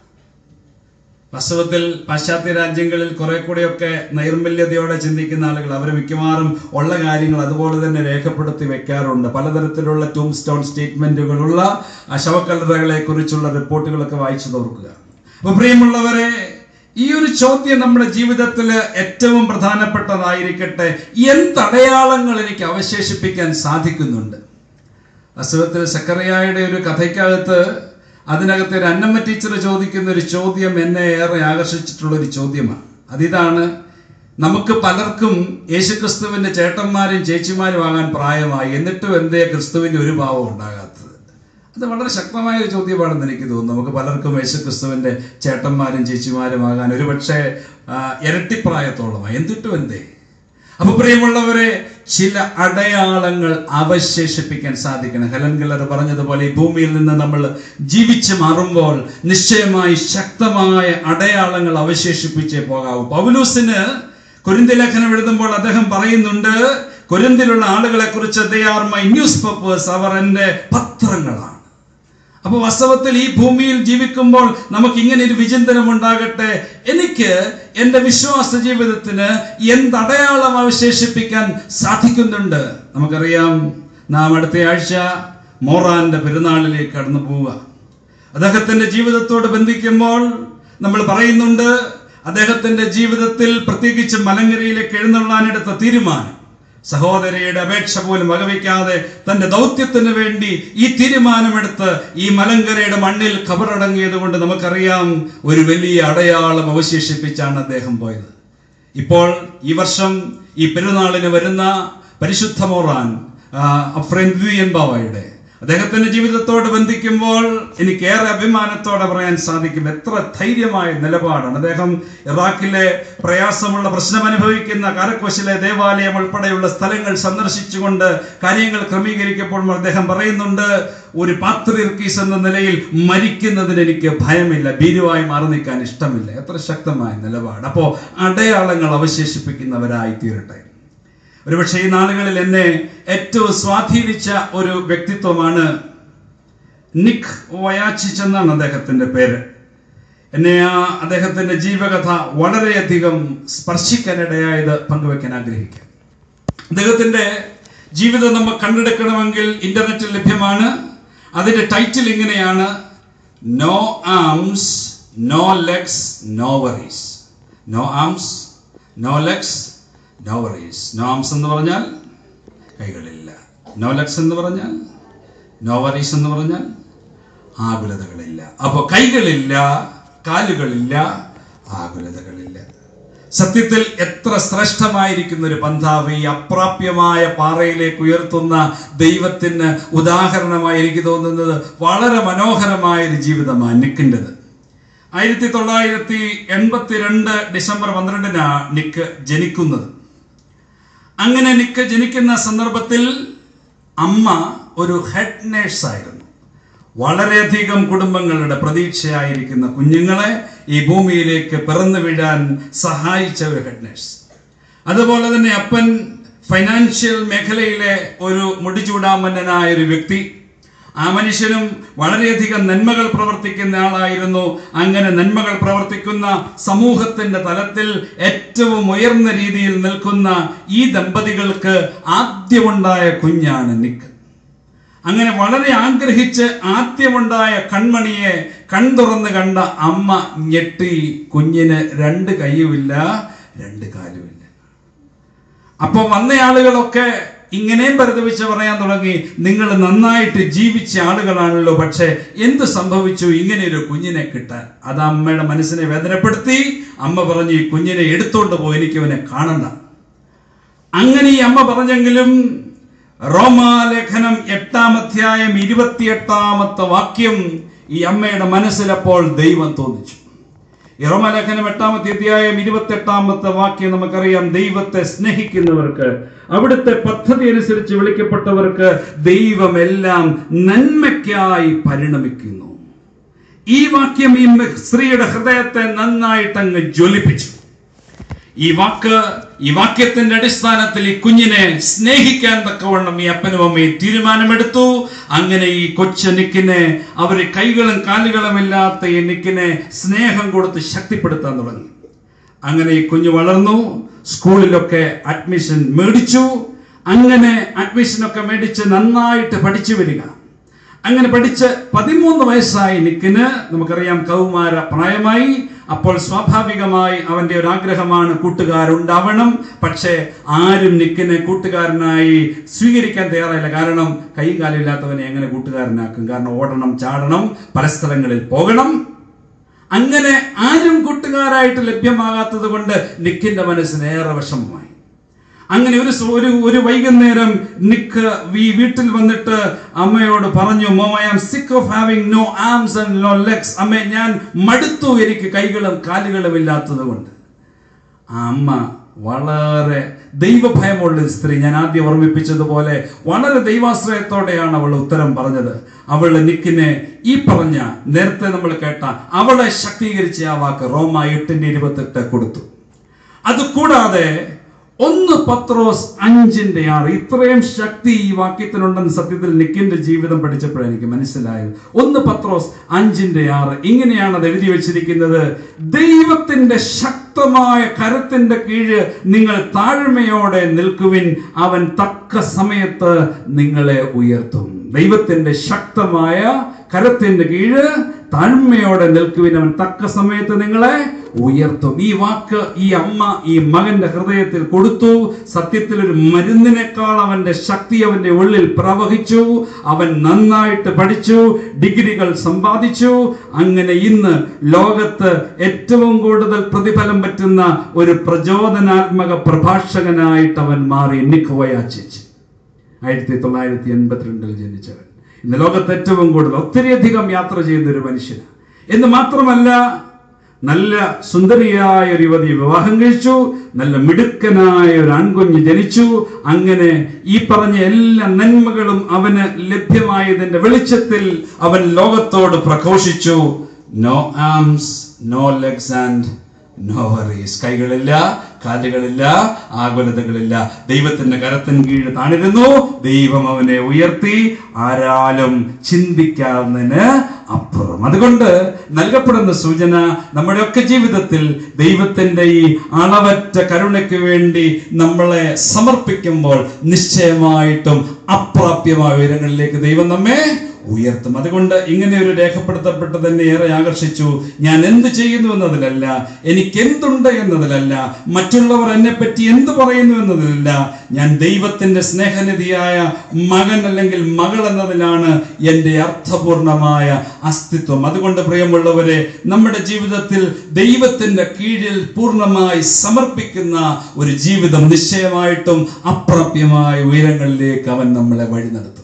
വാസ്തവത്തിൽ പാശ്ചാത്യ രാജ്യങ്ങളിൽ കുറെ കൂടെയൊക്കെ നൈർമല്യതയോടെ ചിന്തിക്കുന്ന ആളുകൾ അവർ മിക്കവാറും ഉള്ള കാര്യങ്ങൾ അതുപോലെ തന്നെ രേഖപ്പെടുത്തി വെക്കാറുണ്ട് പലതരത്തിലുള്ള ടൂം സ്റ്റോൺ സ്റ്റേറ്റ്മെന്റുകളുള്ള ആ ശവക്കല്ലറകളെ കുറിച്ചുള്ള റിപ്പോർട്ടുകളൊക്കെ വായിച്ചു നോക്കുക അപ്പൊ പ്രിയമുള്ളവരെ ഈ ഒരു ചോദ്യം നമ്മുടെ ജീവിതത്തിൽ ഏറ്റവും പ്രധാനപ്പെട്ടതായിരിക്കട്ടെ എന്തടയാളങ്ങൾ എനിക്ക് അവശേഷിപ്പിക്കാൻ സാധിക്കുന്നുണ്ട് അസുഖത്തിൽ സക്കറിയായുടെ ഒരു കഥയ്ക്കകത്ത് അതിനകത്ത് ഒരു അന്നമ്മ ടീച്ചർ ചോദിക്കുന്ന ഒരു ചോദ്യം എന്നെ ഏറെ ആകർഷിച്ചിട്ടുള്ള ഒരു ചോദ്യമാണ് അതിതാണ് നമുക്ക് പലർക്കും യേശുക്രിസ്തുവിന്റെ ചേട്ടന്മാരും ചേച്ചിമാരും ആകാൻ പ്രായമായി എന്നിട്ടും എന്തേ ക്രിസ്തുവിന്റെ ഒരു ഭാവം ഉണ്ടാകാത്തത് അത് വളരെ ശക്തമായ ഒരു ചോദ്യമാണെന്ന് എനിക്ക് തോന്നുന്നു നമുക്ക് പലർക്കും യേശുക്രിസ്തുവിന്റെ ചേട്ടന്മാരും ചേച്ചിമാരും ആകാൻ ഒരുപക്ഷെ ആ, ഇരട്ടിപ്രായത്തോളമായി എന്നിട്ടും എന്തേ അപ്പൊ പ്രിയമുള്ളവരെ ചില അടയാളങ്ങൾ അവശേഷിപ്പിക്കാൻ സാധിക്കണം ഹെലൻ കില്ലർ പറഞ്ഞതുപോലെ ഈ ഭൂമിയിൽ നിന്ന് നമ്മൾ ജീവിച്ചു മാറുമ്പോൾ നിശ്ചയമായി ശക്തമായ അടയാളങ്ങൾ അവശേഷിപ്പിച്ചേ പോകാവൂ പൗലൂസിന് കുരിന്തി ലേഖനം എഴുതുമ്പോൾ അദ്ദേഹം പറയുന്നുണ്ട് കുരിന്തിലുള്ള ആളുകളെ കുറിച്ച് they are my newspapers അവർ എൻ്റെ പത്രങ്ങളാണ് അപ്പൊ വാസ്തവത്തിൽ ഈ ഭൂമിയിൽ ജീവിക്കുമ്പോൾ നമുക്ക് ഇങ്ങനെ ഒരു വിചിന്തനം ഉണ്ടാകട്ടെ എനിക്ക് എൻ്റെ വിശ്വാസ ജീവിതത്തിന് എന്തടയാളം അവശേഷിപ്പിക്കാൻ സാധിക്കുന്നുണ്ട് നമുക്കറിയാം നാം അടുത്ത ആഴ്ച മോറാന്റെ പെരുന്നാളിലേക്ക് കടന്നു പോവുക അദ്ദേഹത്തിന്റെ ജീവിതത്തോട് ബന്ധിക്കുമ്പോൾ നമ്മൾ പറയുന്നുണ്ട് അദ്ദേഹത്തിന്റെ ജീവിതത്തിൽ പ്രത്യേകിച്ച് മലങ്കരയിലേക്ക് എഴുന്നള്ളാനെടുത്ത തീരുമാനം സഹോദരിയുടെ അപേക്ഷ പോലും വകവയ്ക്കാതെ തന്റെ ദൗത്യത്തിന് വേണ്ടി ഈ തീരുമാനമെടുത്ത് ഈ മലങ്കരയുടെ മണ്ണിൽ കബറടങ്ങിയത് കൊണ്ട് നമുക്കറിയാം ഒരു വലിയ അടയാളം അവശേഷിപ്പിച്ചാണ് അദ്ദേഹം പോയത് ഇപ്പോൾ ഈ വർഷം ഈ പെരുന്നാളിന് വരുന്ന പരിശുദ്ധ മോറാൻ അഫ്രന്ദിയൻ ബാവയുടെ അദ്ദേഹത്തിന്റെ ജീവിതത്തോട് ബന്ധിക്കുമ്പോൾ എനിക്ക് ഏറെ അഭിമാനത്തോടെ പറയാൻ സാധിക്കും എത്ര ധൈര്യമായ നിലപാടാണ് അദ്ദേഹം ഇറാഖിലെ പ്രയാസമുള്ള പ്രശ്നം അനുഭവിക്കുന്ന കാരക്കോശിലെ ദേവാലയം ഉൾപ്പെടെയുള്ള സ്ഥലങ്ങൾ സന്ദർശിച്ചുകൊണ്ട് കാര്യങ്ങൾ ക്രമീകരിക്കപ്പോൾ അദ്ദേഹം പറയുന്നുണ്ട് ഒരു പാത്രീർക്കീസ് എന്ന നിലയിൽ മരിക്കുന്നതിന് എനിക്ക് ഭയമില്ല ഭീരുവായി മാറി നിൽക്കാൻ ഇഷ്ടമില്ല എത്ര ശക്തമായ നിലപാട് അപ്പോ അടയാളങ്ങൾ അവശേഷിപ്പിക്കുന്നവരായി തീരട്ടെ ഒരുപക്ഷെ ഈ നാളുകളിൽ എന്നെ ഏറ്റവും സ്വാധീനിച്ച ഒരു വ്യക്തിത്വമാണ് നിക് വയാച്ചിച്ച് എന്നാണ് അദ്ദേഹത്തിന്റെ പേര് എന്നെ ആ അദ്ദേഹത്തിന്റെ ജീവകഥ വളരെയധികം സ്പർശിക്കാനിടയായത് പങ്കുവെക്കാൻ ആഗ്രഹിക്കാം അദ്ദേഹത്തിന്റെ ജീവിതം നമ്മൾ കണ്ടെടുക്കണമെങ്കിൽ ഇന്റർനെറ്റിൽ ലഭ്യമാണ് അതിന്റെ ടൈറ്റിൽ ഇങ്ങനെയാണ് no arms no legs no worries no arms no legs no worries no arms എന്ന് പറഞ്ഞാൽ കൈകളില്ല നോ ലെഗ്സ് എന്ന് പറഞ്ഞാൽ നോ വറീസ് എന്ന് പറഞ്ഞാൽ ആകുലതകളില്ല അപ്പൊ കൈകളില്ല കാലുകളില്ല ആകുലതകളില്ല സത്യത്തിൽ എത്ര ശ്രേഷ്ഠമായിരിക്കുന്ന ഒരു പന്ഥാവ് ഈ അപ്രാപ്യമായ പാറയിലേക്ക് ഉയർത്തുന്ന ദൈവത്തിന് ഉദാഹരണമായി എനിക്ക് തോന്നുന്നത് വളരെ മനോഹരമായ ഒരു ജീവിതമാണ് നിക്കിൻ്റെത് ആയിരത്തി തൊള്ളായിരത്തി എൺപത്തിരണ്ട് ഡിസംബർ പന്ത്രണ്ടിനാണ് നിക്ക് ജനിക്കുന്നത് അങ്ങനെ നിക്ക് ജനിക്കുന്ന സന്ദർഭത്തിൽ അമ്മ ഒരു ഹെഡ് നേഴ്സ് ആയിരുന്നു വളരെയധികം കുടുംബങ്ങളുടെ പ്രതീക്ഷയായിരിക്കുന്ന കുഞ്ഞുങ്ങളെ ഈ ഭൂമിയിലേക്ക് പിറന്നു വീഴാൻ സഹായിച്ച ഒരു ഹെഡ് നേഴ്സ് അതുപോലെ തന്നെ അപ്പൻ ഫൈനാൻഷ്യൽ മേഖലയിലെ ഒരു മുടിചൂടാമന്നനായ ഒരു വ്യക്തി ആ മനുഷ്യനും വളരെയധികം നന്മകൾ പ്രവർത്തിക്കുന്ന ആളായിരുന്നു അങ്ങനെ നന്മകൾ പ്രവർത്തിക്കുന്ന സമൂഹത്തിന്റെ തലത്തിൽ ഏറ്റവും ഉയർന്ന രീതിയിൽ നിൽക്കുന്ന ഈ ദമ്പതികൾക്ക് ആദ്യമുണ്ടായ കുഞ്ഞാണ് നിക്ക് അങ്ങനെ വളരെ ആഗ്രഹിച്ച് ആദ്യമുണ്ടായ കൺമണിയെ കൺതുറന്ന് കണ്ട അമ്മ ഞെട്ടി കുഞ്ഞിന് രണ്ട് കൈയുമില്ല രണ്ട് കാലുമില്ല അപ്പൊ വന്ന ആളുകളൊക്കെ ഇങ്ങനെയും പരിതപിച്ച് പറയാൻ തുടങ്ങി നിങ്ങൾ നന്നായിട്ട് ജീവിച്ച ആളുകളാണല്ലോ പക്ഷെ എന്ത് സംഭവിച്ചു ഇങ്ങനെ ഒരു കുഞ്ഞിനെ കിട്ടാൻ അത് അമ്മയുടെ മനസ്സിനെ വേദനപ്പെടുത്തി അമ്മ പറഞ്ഞു ഈ കുഞ്ഞിനെ എടുത്തോണ്ട് പോയി എനിക്ക് ഇവനെ കാണണ്ട അങ്ങനെ ഈ അമ്മ പറഞ്ഞെങ്കിലും റോമാലേഖനം എട്ടാം അധ്യായം ഇരുപത്തിയെട്ടാമത്തെ വാക്യം ഈ അമ്മയുടെ മനസ്സിലപ്പോൾ ദൈവം തോന്നിച്ചു ഈ റോമാലേഖനം എട്ടാമത്തെ അധ്യായം ഇരുപത്തെട്ടാമത്തെ വാക്യം നമുക്കറിയാം ദൈവത്തെ സ്നേഹിക്കുന്നവർക്ക് അവിടുത്തെ പദ്ധതി അനുസരിച്ച് വിളിക്കപ്പെട്ടവർക്ക് ദൈവമെല്ലാം നന്മയ്ക്കായി പരിണമിക്കുന്നു ഈ വാക്യം ഈ സ്ത്രീയുടെ ഹൃദയത്തെ നന്നായിട്ട് അങ്ങ് ജ്വലിപ്പിച്ചു ഈ വാക്ക് ഈ വാക്യത്തിന്റെ അടിസ്ഥാനത്തിൽ ഈ കുഞ്ഞിനെ സ്നേഹിക്കാൻ തക്കവണ്ണം ഈ അപ്പനും അമ്മയും തീരുമാനമെടുത്തു അങ്ങനെ ഈ കൊച്ചു നിക്കിനെ അവര് കൈകളും കാലുകളും ഇല്ലാത്ത ഈ നിക്കിനെ സ്നേഹം കൊടുത്ത് ശക്തിപ്പെടുത്താൻ തുടങ്ങി അങ്ങനെ ഈ കുഞ്ഞ് വളർന്നു സ്കൂളിലൊക്കെ അഡ്മിഷൻ മേടിച്ചു അങ്ങനെ അഡ്മിഷനൊക്കെ മേടിച്ച് നന്നായിട്ട് പഠിച്ചു വരിക അങ്ങനെ പഠിച്ച് പതിമൂന്ന് വയസ്സായി നിക്കിന് നമുക്കറിയാം കൗമാര പ്രായമായി അപ്പോൾ സ്വാഭാവികമായി അവന്റെ ഒരു ആഗ്രഹമാണ് കൂട്ടുകാരുണ്ടാവണം പക്ഷേ ആരും നിക്കിനെ കൂട്ടുകാരനായി സ്വീകരിക്കാൻ തയ്യാറായില്ല കാരണം കൈയും കാലും ഇല്ലാത്തവനെ എങ്ങനെ കൂട്ടുകാരനാക്കും കാരണം ഓടണം ചാടണം പല സ്ഥലങ്ങളിൽ പോകണം അങ്ങനെ ആരും കൂട്ടുകാരായിട്ട് ലഭ്യമാകാത്തത് കൊണ്ട് നിക്കിന്റെ മനസ്സിന് ഏറെ വിഷമമായി അങ്ങനെ ഒരു സ- ഒരു ഒരു വൈകുന്നേരം നിക്ക് ഈ വീട്ടിൽ വന്നിട്ട് അമ്മയോട് പറഞ്ഞു mom I am sick of having no arms and no legs അമ്മ ഞാൻ മടുത്തു എനിക്ക് കൈകളും കാലുകളും ഇല്ലാത്തത് കൊണ്ട് ആ അമ്മ വളരെ ദൈവഭയമുള്ള ഒരു സ്ത്രീ ഞാൻ ആദ്യം ഓർമ്മിപ്പിച്ചതുപോലെ വളരെ ദൈവാശ്രയത്തോടെയാണ് അവൾ ഉത്തരം പറഞ്ഞത് അവൾ നിക്കിനെ ഈ പറഞ്ഞ നേരത്തെ നമ്മൾ കേട്ട അവളെ ശക്തീകരിച്ച ആ വാക്ക് റോമ എട്ടിന്റെ ഇരുപത്തെട്ട് കൊടുത്തു അത് കൂടാതെ ഒന്ന് പത്രോസ് അഞ്ചിന്റെ ആറ് ഇത്രയും ശക്തി ഈ വാക്യത്തിനുണ്ടെന്ന് സത്യത്തിൽ നിക്കിന്റെ ജീവിതം പഠിച്ചപ്പോഴാണ് എനിക്ക് മനസ്സിലായത് ഒന്ന് പത്രോസ് അഞ്ചിന്റെ ആറ് ഇങ്ങനെയാണ് അത് എഴുതി വെച്ചിരിക്കുന്നത് ദൈവത്തിന്റെ ശക്തമായ കരത്തിന്റെ കീഴ് നിങ്ങൾ താഴ്മയോടെ നിൽക്കുവിൻ അവൻ തക്ക സമയത്ത് നിങ്ങളെ ഉയർത്തും ദൈവത്തിന്റെ ശക്തമായ കരത്തിന്റെ കീഴ് താഴ്മയോടെ നിൽക്കുവിൻ അവൻ തക്ക സമയത്ത് നിങ്ങളെ ഉയർത്തും ഈ വാക്ക് ഈ അമ്മ ഈ മകന്റെ ഹൃദയത്തിൽ കൊടുത്തു സത്യത്തിൽ ഒരു മരുന്നിനേക്കാൾ അവന്റെ ശക്തി അവന്റെ ഉള്ളിൽ പ്രവഹിച്ചു അവൻ നന്നായിട്ട് പഠിച്ചു ഡിഗ്രികൾ സമ്പാദിച്ചു അങ്ങനെ ഇന്ന് ലോകത്ത് ഏറ്റവും കൂടുതൽ പ്രതിഫലം പറ്റുന്ന ഒരു പ്രചോദനാത്മക പ്രഭാഷകനായിട്ട് അവൻ മാറി നിക്ക് വയാച്ചേച്ച് ആയിരത്തി തൊള്ളായിരത്തി എൺപത്തിരണ്ടിൽ ജനിച്ചവൻ ഇന്ന് ലോകത്ത് ഏറ്റവും കൂടുതൽ ഒത്തിരിയധികം യാത്ര ചെയ്യുന്ന ഒരു മനുഷ്യന് എന്ന് മാത്രമല്ല നല്ല സുന്ദരിയായ ഒരു യുവതി വിവാഹം കഴിച്ചു നല്ല മിടുക്കനായ ഒരു ആൺകുഞ്ഞ് ജനിച്ചു അങ്ങനെ ഈ പറഞ്ഞ എല്ലാ നന്മകളും അവന് ലഭ്യമായതിന്റെ വെളിച്ചത്തിൽ അവൻ ലോകത്തോട് പ്രഘോഷിച്ചു no arms no legs and no worries കൈകളില്ല കാലുകളില്ല ആകുലതകളില്ല ദൈവത്തിന്റെ കരത്തിന് കീഴ് താണിരുന്നു ദൈവം അവനെ ഉയർത്തി ആരാലും ചിന്തിക്കാവുന്നതിന് അപ്പുറം അതുകൊണ്ട് നൽകപ്പെടുന്ന സൂചന നമ്മുടെയൊക്കെ ജീവിതത്തിൽ ദൈവത്തിന്റെ ഈ അളവറ്റ കരുണയ്ക്ക് വേണ്ടി നമ്മളെ സമർപ്പിക്കുമ്പോൾ നിശ്ചയമായിട്ടും അപ്രാപ്യമായ ഉയരങ്ങളിലേക്ക് ദൈവം നമ്മെ ഉയർത്തും അതുകൊണ്ട് ഇങ്ങനെ ഒരു രേഖപ്പെടുത്തപ്പെട്ടത് എന്നെ ഏറെ ആകർഷിച്ചു ഞാൻ എന്ത് ചെയ്യുന്നു എന്നതിലല്ല എനിക്ക് എന്തുണ്ട് എന്നതിലല്ല മറ്റുള്ളവർ എന്നെ പറ്റി എന്ത് പറയുന്നു എന്നതിലല്ല ഞാൻ ദൈവത്തിന്റെ സ്നേഹനിധിയായ മകൻ അല്ലെങ്കിൽ മകൾ എന്നതിലാണ് എൻ്റെ അർത്ഥപൂർണമായ അസ്തിത്വം അതുകൊണ്ട് പ്രിയമുള്ളവരെ നമ്മുടെ ജീവിതത്തിൽ ദൈവത്തിന്റെ കീഴിൽ പൂർണ്ണമായി സമർപ്പിക്കുന്ന ഒരു ജീവിതം നിശ്ചയമായിട്ടും അപ്രാപ്യമായ ഉയരങ്ങളിലേക്ക് അവൻ നമ്മളെ വഴി നടത്തും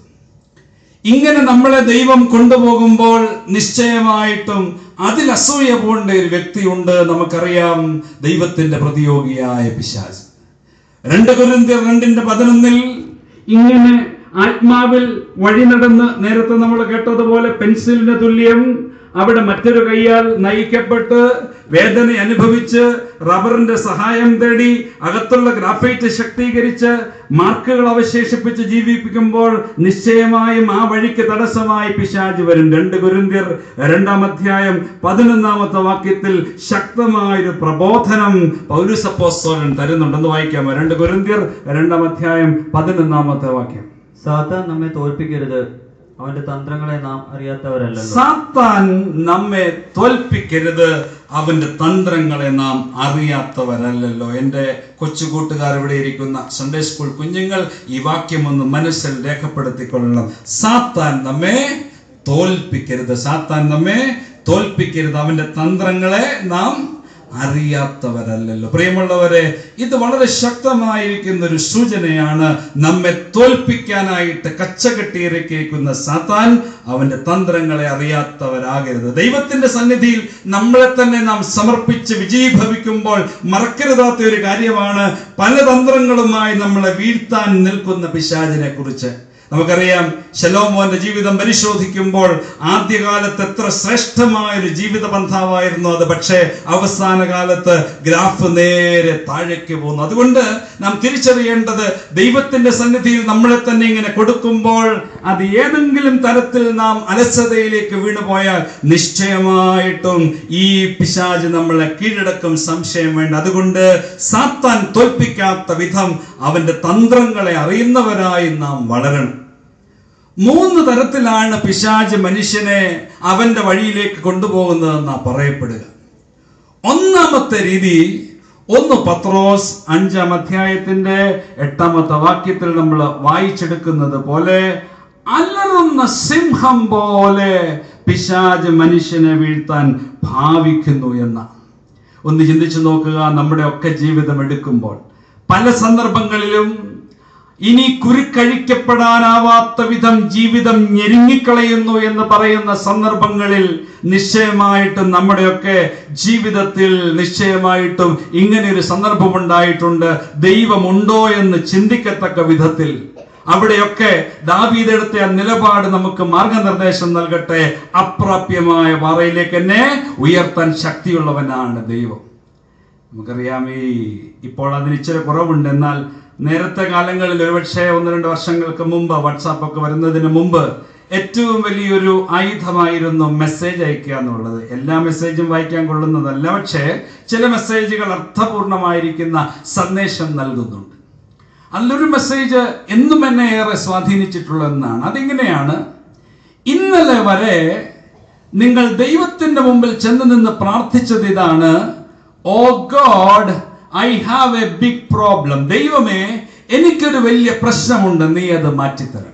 ഇങ്ങനെ നമ്മളെ ദൈവം കൊണ്ടുപോകുമ്പോൾ നിശ്ചയമായിട്ടും അതിൽ അസൂയ പോകേണ്ട ഒരു വ്യക്തിയുണ്ട് നമുക്കറിയാം ദൈവത്തിന്റെ പ്രതിയോഗിയായ പിശാച് രണ്ട് കുരിന്തിയർ രണ്ടിന്റെ പതിനൊന്നിൽ ഇങ്ങനെ ആത്മാവിൽ വഴി നടന്ന് നേരത്തെ നമ്മൾ കേട്ടതുപോലെ പെൻസിലിന് തുല്യം അവിടെ മറ്റൊരു കൈയാൽ നയിക്കപ്പെട്ട് വേദന അനുഭവിച്ച് റബ്ബറിന്റെ സഹായം തേടി അകത്തുള്ള ഗ്രാഫൈറ്റ് ശക്തീകരിച്ച് മാർക്കുകൾ അവശേഷിപ്പിച്ച് ജീവിപ്പിക്കുമ്പോൾ നിശ്ചയമായും ആ വഴിക്ക് തടസ്സമായി പിശാജ് വരും രണ്ട് കുരുന്തിയർ രണ്ടാം അധ്യായം പതിനൊന്നാമത്തെ വാക്യത്തിൽ ശക്തമായൊരു പ്രബോധനം പൗരുസപ്പോസ്തോലൻ തരുന്നുണ്ടെന്ന് വായിക്കാം രണ്ട് കുരുന്തിയർ രണ്ടാം അധ്യായം പതിനൊന്നാമത്തെ വാക്യം സാത്താൻ നമ്മെ തോൽപ്പിക്കരുത് അവന്റെ തന്ത്രങ്ങളെ നാം അറിയാത്തവരല്ലല്ലോ സാത്താൻ നമ്മെ തോൽപ്പിക്കരുത് അവന്റെ തന്ത്രങ്ങളെ നാം അറിയാത്തവരല്ലല്ലോ എൻ്റെ കൊച്ചു കൂട്ടുകാർ ഇവിടെ ഇരിക്കുന്ന സൺഡേ സ്കൂൾ കുഞ്ഞുങ്ങൾ ഈ വാക്യം ഒന്ന് മനസ്സിൽ രേഖപ്പെടുത്തിക്കൊള്ളണം സാത്താൻ നമ്മെ തോൽപ്പിക്കരുത് സാത്താൻ നമ്മെ തോൽപ്പിക്കരുത് അവന്റെ തന്ത്രങ്ങളെ നാം അറിയാത്തവരല്ലല്ലോ പ്രിയമുള്ളവരെ ഇത് വളരെ ശക്തമായിരിക്കുന്ന ഒരു സൂചനയാണ് നമ്മെ തോൽപ്പിക്കാനായിട്ട് കച്ചകെട്ടിയിറക്കിയിരിക്കുന്ന സാത്താൻ അവന്റെ തന്ത്രങ്ങളെ അറിയാത്തവരാകരുത് ദൈവത്തിന്റെ സന്നിധിയിൽ നമ്മളെ തന്നെ നാം സമർപ്പിച്ച് വിജയീഭവിക്കുമ്പോൾ മറക്കരുതാത്ത ഒരു കാര്യമാണ് പല തന്ത്രങ്ങളുമായി നമ്മളെ വീഴ്ത്താൻ നിൽക്കുന്ന പിശാചിനെ കുറിച്ച് നമുക്കറിയാം ശലോമോന്റെ ജീവിതം പരിശോധിക്കുമ്പോൾ ആദ്യകാലത്ത് എത്ര ശ്രേഷ്ഠമായ ഒരു ജീവിത പന്ഥാവായിരുന്നു അത് പക്ഷേ അവസാന കാലത്ത് ഗ്രാഫ് നേരെ താഴേക്ക് പോകുന്നു അതുകൊണ്ട് നാം തിരിച്ചറിയേണ്ടത് ദൈവത്തിന്റെ സന്നിധിയിൽ നമ്മളെ തന്നെ ഇങ്ങനെ കൊടുക്കുമ്പോൾ അത് ഏതെങ്കിലും തരത്തിൽ നാം അലസതയിലേക്ക് വീണുപോയാൽ നിശ്ചയമായിട്ടും ഈ പിശാജ് നമ്മളെ കീഴടക്കും സംശയം വേണ്ട അതുകൊണ്ട് സാത്താൻ തോൽപ്പിക്കാത്ത വിധം അവന്റെ തന്ത്രങ്ങളെ അറിയുന്നവരായി നാം വളരണം മൂന്ന് തരത്തിലാണ് പിശാജ് മനുഷ്യനെ അവന്റെ വഴിയിലേക്ക് കൊണ്ടുപോകുന്നതെന്നാ പറയപ്പെടുക ഒന്നാമത്തെ രീതി ഒന്ന് പത്രോസ് അഞ്ചാം അധ്യായത്തിന്റെ എട്ടാമത്തെ വാക്യത്തിൽ നമ്മൾ വായിച്ചെടുക്കുന്നത് പോലെ അലറുന്ന സിംഹം പോലെ പിശാജ് മനുഷ്യനെ വീഴ്ത്താൻ ഭാവിക്കുന്നു എന്ന ഒന്ന് ചിന്തിച്ചു നോക്കുക നമ്മുടെ ഒക്കെ ജീവിതം എടുക്കുമ്പോൾ പല സന്ദർഭങ്ങളിലും ഇനി കുരുക്കഴിക്കപ്പെടാനാവാത്ത വിധം ജീവിതം ഞെരുങ്ങിക്കളയുന്നു എന്ന് പറയുന്ന സന്ദർഭങ്ങളിൽ നിശ്ചയമായിട്ടും നമ്മുടെയൊക്കെ ജീവിതത്തിൽ നിശ്ചയമായിട്ടും ഇങ്ങനെ ഒരു സന്ദർഭം ഉണ്ടായിട്ടുണ്ട് ദൈവമുണ്ടോ എന്ന് ചിന്തിക്കത്തക്ക വിധത്തിൽ അവിടെയൊക്കെ ദാവീദെടുത്ത ആ നിലപാട് നമുക്ക് മാർഗനിർദ്ദേശം നൽകട്ടെ അപ്രാപ്യമായ പാറയിലേക്ക് എന്നെ ഉയർത്താൻ ശക്തിയുള്ളവനാണ് ദൈവം നമുക്കറിയാം ഈ ഇപ്പോൾ അതിന് ഇച്ചിരി കുറവുണ്ട് എന്നാൽ നേരത്തെ കാലങ്ങളിൽ ഒരുപക്ഷെ ഒന്ന് രണ്ട് വർഷങ്ങൾക്ക് മുമ്പ് വാട്സാപ്പ് ഒക്കെ വരുന്നതിന് മുമ്പ് ഏറ്റവും വലിയൊരു ആയുധമായിരുന്നു മെസ്സേജ് അയക്കുക എന്നുള്ളത് എല്ലാ മെസ്സേജും വായിക്കാൻ കൊള്ളുന്നതല്ല പക്ഷേ ചില മെസ്സേജുകൾ അർത്ഥപൂർണമായിരിക്കുന്ന സന്ദേശം നൽകുന്നുണ്ട് അതിലൊരു മെസ്സേജ് എന്നും എന്നെ ഏറെ സ്വാധീനിച്ചിട്ടുള്ളതെന്നാണ് അതെങ്ങനെയാണ് ഇന്നലെ വരെ നിങ്ങൾ ദൈവത്തിന്റെ മുമ്പിൽ ചെന്ന് നിന്ന് പ്രാർത്ഥിച്ചത് ഇതാണ് oh God I have a big problem ദൈവമേ എനിക്കൊരു വലിയ പ്രശ്നമുണ്ട് നീ അത് മാറ്റിത്തരണം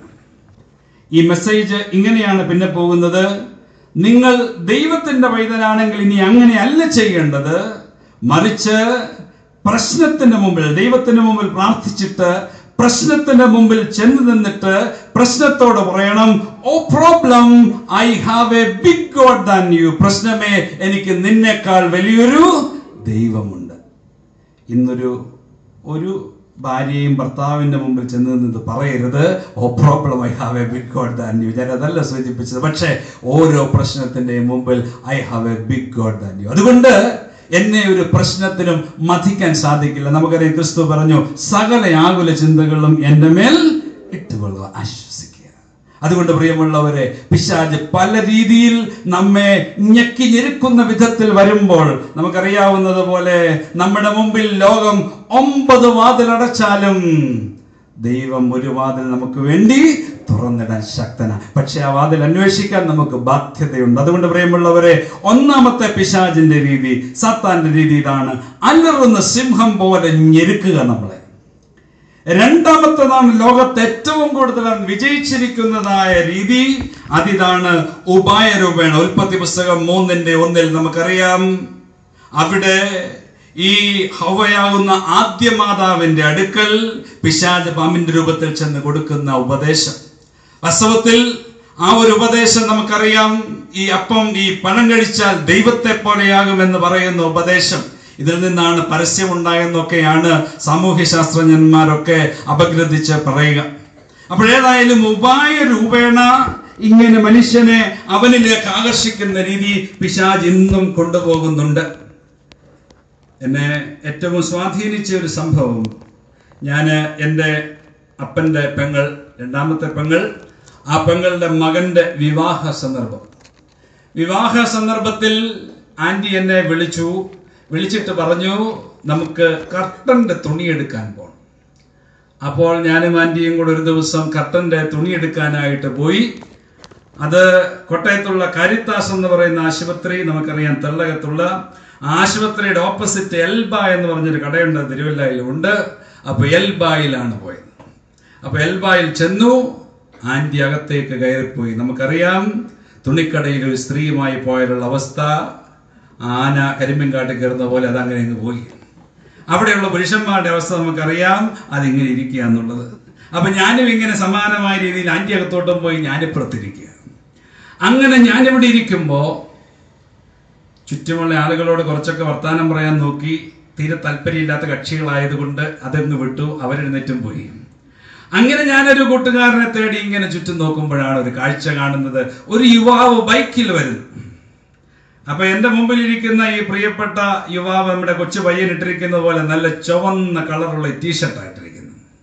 ഈ മെസ്സേജ് ഇങ്ങനെയാണ് പിന്നെ പോകുന്നത് നിങ്ങൾ ദൈവത്തിന്റെ വൈതനാണെങ്കിൽ ഇനി അങ്ങനെ അല്ല ചെയ്യേണ്ടത് മറിച്ച് പ്രശ്നത്തിന്റെ മുമ്പിൽ ദൈവത്തിന്റെ മുമ്പിൽ പ്രാർത്ഥിച്ചിട്ട് പ്രശ്നത്തിന്റെ മുമ്പിൽ ചെന്ന് നിന്നിട്ട് പ്രശ്നത്തോട് പറയണം oh problem I have a big God than you പ്രശ്നമേ എനിക്ക് നിന്നേക്കാൾ വലിയൊരു ദൈവമുണ്ട് ഇന്നൊരു ഒരു ഭാര്യയും ഭർത്താവിന്റെ മുമ്പിൽ ചെന്ന് നിന്ന് പറയരുത് oh problem I have a big God than you ഞാൻ അതല്ല സൂചിപ്പിച്ചത് പക്ഷേ ഓരോ പ്രശ്നത്തിന്റെയും മുമ്പിൽ I have a big God than you അതുകൊണ്ട് എന്നെ ഒരു പ്രശ്നത്തിനും മതിക്കാൻ സാധിക്കില്ല നമുക്കറിയാം ക്രിസ്തു പറഞ്ഞു സകല ആകുല ചിന്തകളും എൻ്റെ മേൽ ഇട്ടുകൊള്ളുക ആശ്വസിക്കുക അതുകൊണ്ട് പ്രിയമുള്ളവരെ പിശാജ് പല രീതിയിൽ നമ്മെ ഞെക്കി ഞെരുക്കുന്ന വിധത്തിൽ വരുമ്പോൾ നമുക്കറിയാവുന്നത് പോലെ നമ്മുടെ മുമ്പിൽ ലോകം ഒമ്പത് വാതിലടച്ചാലും ദൈവം ഒരു വാതിൽ നമുക്ക് വേണ്ടി തുറന്നിടാൻ ശക്തന പക്ഷെ ആ വാതിൽ അന്വേഷിക്കാൻ നമുക്ക് ബാധ്യതയുണ്ട് അതുകൊണ്ട് പ്രിയമുള്ളവരെ ഒന്നാമത്തെ പിശാജിന്റെ രീതി സത്താന്റെ രീതി ഇതാണ് അലറുന്ന സിംഹം പോലെ ഞെരുക്കുക നമ്മളെ രണ്ടാമത്തേതാണ് ലോകത്ത് ഏറ്റവും കൂടുതൽ വിജയിച്ചിരിക്കുന്നതായ രീതി അതിതാണ് ഉപായരൂപേണ ഉൽപ്പത്തി പുസ്തകം മൂന്നിന്റെ ഒന്നിൽ നമുക്കറിയാം അവിടെ ഈ ഹവയാകുന്ന ആദ്യ മാതാവിന്റെ അടുക്കൽ പിശാജ് പാമ്പിന്റെ രൂപത്തിൽ ചെന്ന് കൊടുക്കുന്ന ഉപദേശം വാസ്തവത്തിൽ ആ ഒരു ഉപദേശം നമുക്കറിയാം ഈ അപ്പം ഈ പഴം കഴിച്ചാൽ ദൈവത്തെ പോലെയാകും എന്ന് പറയുന്ന ഉപദേശം ഇതിൽ നിന്നാണ് പരസ്യമുണ്ടായെന്നൊക്കെയാണ് സാമൂഹ്യ ശാസ്ത്രജ്ഞന്മാരൊക്കെ അപഗ്രഥിച്ച് പറയുക അപ്പോഴേതായാലും ഉപായ രൂപേണ ഇങ്ങനെ മനുഷ്യനെ അവനിലേക്ക് ആകർഷിക്കുന്ന രീതി പിശാജ് ഇന്നും കൊണ്ടുപോകുന്നുണ്ട് എന്നെ ഏറ്റവും സ്വാധീനിച്ച ഒരു സംഭവം ഞാൻ എൻ്റെ അപ്പൻ്റെ പെങ്ങൾ രണ്ടാമത്തെ പെങ്ങൾ ആ പെങ്ങളുടെ മകന്റെ വിവാഹ സന്ദർഭം വിവാഹ സന്ദർഭത്തിൽ ആന്റി എന്നെ വിളിച്ചു വിളിച്ചിട്ട് പറഞ്ഞു നമുക്ക് കർട്ടന്റെ തുണി എടുക്കാൻ പോകണം അപ്പോൾ ഞാനും ആന്റിയും കൂടെ ഒരു ദിവസം കർട്ടന്റെ തുണി എടുക്കാനായിട്ട് പോയി അത് കോട്ടയത്തുള്ള കാരിത്താസ് എന്ന് പറയുന്ന ആശുപത്രി നമുക്കറിയാം തെള്ളകത്തുള്ള ആ ആശുപത്രിയുടെ ഓപ്പോസിറ്റ് എൽബ എന്ന് പറഞ്ഞൊരു കടയുണ്ട് തിരുവല്ലയിൽ ഉണ്ട് അപ്പൊ എൽബായിലാണ് പോയത് അപ്പൊ എൽബായിൽ ചെന്നു ആന്റി അകത്തേക്ക് കയറിപ്പോയി നമുക്കറിയാം തുണിക്കടയിൽ ഒരു സ്ത്രീയുമായി പോയാലുള്ള അവസ്ഥ ആന കരിമ്പിൻകാട്ടിൽ കയറുന്ന പോലെ അതങ്ങനെ അങ്ങ് പോയി അവിടെയുള്ള പുരുഷന്മാരുടെ അവസ്ഥ നമുക്കറിയാം അതിങ്ങനെ ഇരിക്കുക എന്നുള്ളത് അപ്പൊ ഞാനും ഇങ്ങനെ സമാനമായ രീതിയിൽ ആന്റി അകത്തോട്ടും പോയി ഞാനിപ്പുറത്തിരിക്കുക അങ്ങനെ ഞാനിവിടെ ഇരിക്കുമ്പോ ചുറ്റുമുള്ള ആളുകളോട് കുറച്ചൊക്കെ വർത്താനം പറയാൻ നോക്കി തീരെ താല്പര്യമില്ലാത്ത കക്ഷികളായതുകൊണ്ട് അതങ്ങ് വിട്ടു അവരെഴുന്നേറ്റും പോയി അങ്ങനെ ഞാനൊരു കൂട്ടുകാരനെ തേടി ഇങ്ങനെ ചുറ്റും നോക്കുമ്പോഴാണ് ഒരു കാഴ്ച കാണുന്നത് ഒരു യുവാവ് ബൈക്കിൽ വരുന്നു അപ്പൊ എന്റെ മുമ്പിൽ ഇരിക്കുന്ന ഈ പ്രിയപ്പെട്ട യുവാവ് നമ്മുടെ കൊച്ചു പയ്യൻ ഇട്ടിരിക്കുന്ന പോലെ നല്ല ചുവന്ന കളറുള്ള ടീഷർട്ട് ആയിട്ടിരിക്കുന്നു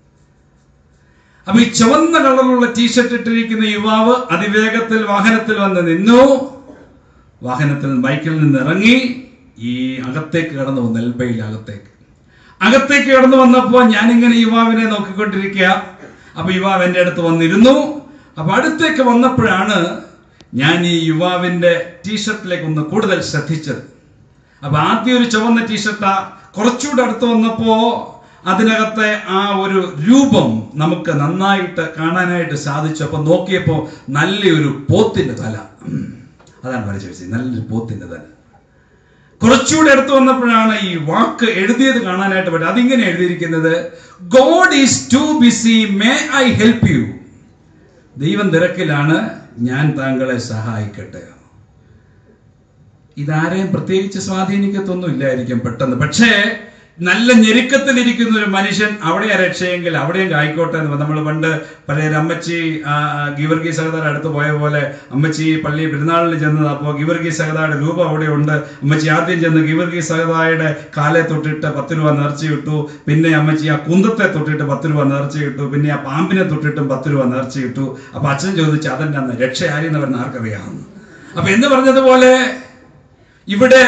അപ്പൊ ഈ ചുവന്ന കളറുള്ള ടീഷർട്ട് ഇട്ടിരിക്കുന്ന യുവാവ് അതിവേഗത്തിൽ വാഹനത്തിൽ വന്ന് നിന്നു വാഹനത്തിൽ ബൈക്കിൽ നിന്ന് ഇറങ്ങി ഈ അകത്തേക്ക് കടന്നു വന്നു എൽബയിൽ അകത്തേക്ക് അകത്തേക്ക് കടന്നു വന്നപ്പോ ഞാനിങ്ങനെ യുവാവിനെ നോക്കിക്കൊണ്ടിരിക്കുക അപ്പൊ യുവാവ് എൻ്റെ അടുത്ത് വന്നിരുന്നു അപ്പൊ അടുത്തേക്ക് വന്നപ്പോഴാണ് ഞാൻ ഈ യുവാവിന്റെ ടീഷർട്ടിലേക്ക് ഒന്ന് കൂടുതൽ ശ്രദ്ധിച്ചത് അപ്പൊ ആദ്യം ഒരു ചുവന്ന ടീഷർട്ടാ കുറച്ചുകൂടെ അടുത്ത് വന്നപ്പോ അതിനകത്തെ ആ ഒരു രൂപം നമുക്ക് നന്നായിട്ട് കാണാനായിട്ട് സാധിച്ചു അപ്പൊ നോക്കിയപ്പോ നല്ലൊരു പോത്തിന്റെ തല ഉം. അതാണ് വരച്ചു വെച്ചത് നല്ലൊരു പോത്തിന്റെ തല കുറച്ചുകൂടെ അടുത്ത് വന്നപ്പോഴാണ് ഈ വാക്ക് എഴുതിയത് കാണാനായിട്ട് പറ്റും അതിങ്ങനെ എഴുതിയിരിക്കുന്നത് God is too busy may I help you ദൈവം തിരക്കിലാണ് ഞാൻ താങ്കളെ സഹായിക്കട്ടെ ഇതാരെയും പ്രത്യേകിച്ച് സ്വാധീനിക്കത്തൊന്നും ഇല്ലായിരിക്കും പെട്ടെന്ന് പക്ഷേ നല്ല ഞെരുക്കത്തിലിരിക്കുന്ന ഒരു മനുഷ്യൻ അവിടെയാ രക്ഷയെങ്കിൽ അവിടെയും ആയിക്കോട്ടെ എന്ന് നമ്മൾ പണ്ട് പഴയ ഒരു അമ്മച്ചി ആ, ആ, ഗീവർഗി സഹതാരുടെ അടുത്ത് പോയ പോലെ അമ്മച്ചി പള്ളി പെരുന്നാളിന് ചെന്നത് അപ്പോൾ ഗീവർഗി സഹതായുടെ രൂപം അവിടെ ഉണ്ട് അമ്മച്ചി ആദ്യം ചെന്ന് ഗീവർഗി സഹതായുടെ കാലെ തൊട്ടിട്ട് പത്ത് രൂപ നേർച്ചയിട്ടു പിന്നെ അമ്മച്ചി ആ കുന്തത്തെ തൊട്ടിട്ട് പത്ത് രൂപ നേർച്ചയിട്ടു പിന്നെ ആ പാമ്പിനെ തൊട്ടിട്ടും പത്ത് രൂപ നേർച്ചയിട്ടു അപ്പൊ അച്ഛൻ ചോദിച്ചു അതെന്നെ അന്ന് രക്ഷ ആരെന്ന് പറഞ്ഞ ആർക്കറിയാമെന്ന് അപ്പൊ എന്ന് പറഞ്ഞതുപോലെ ഇവിടെ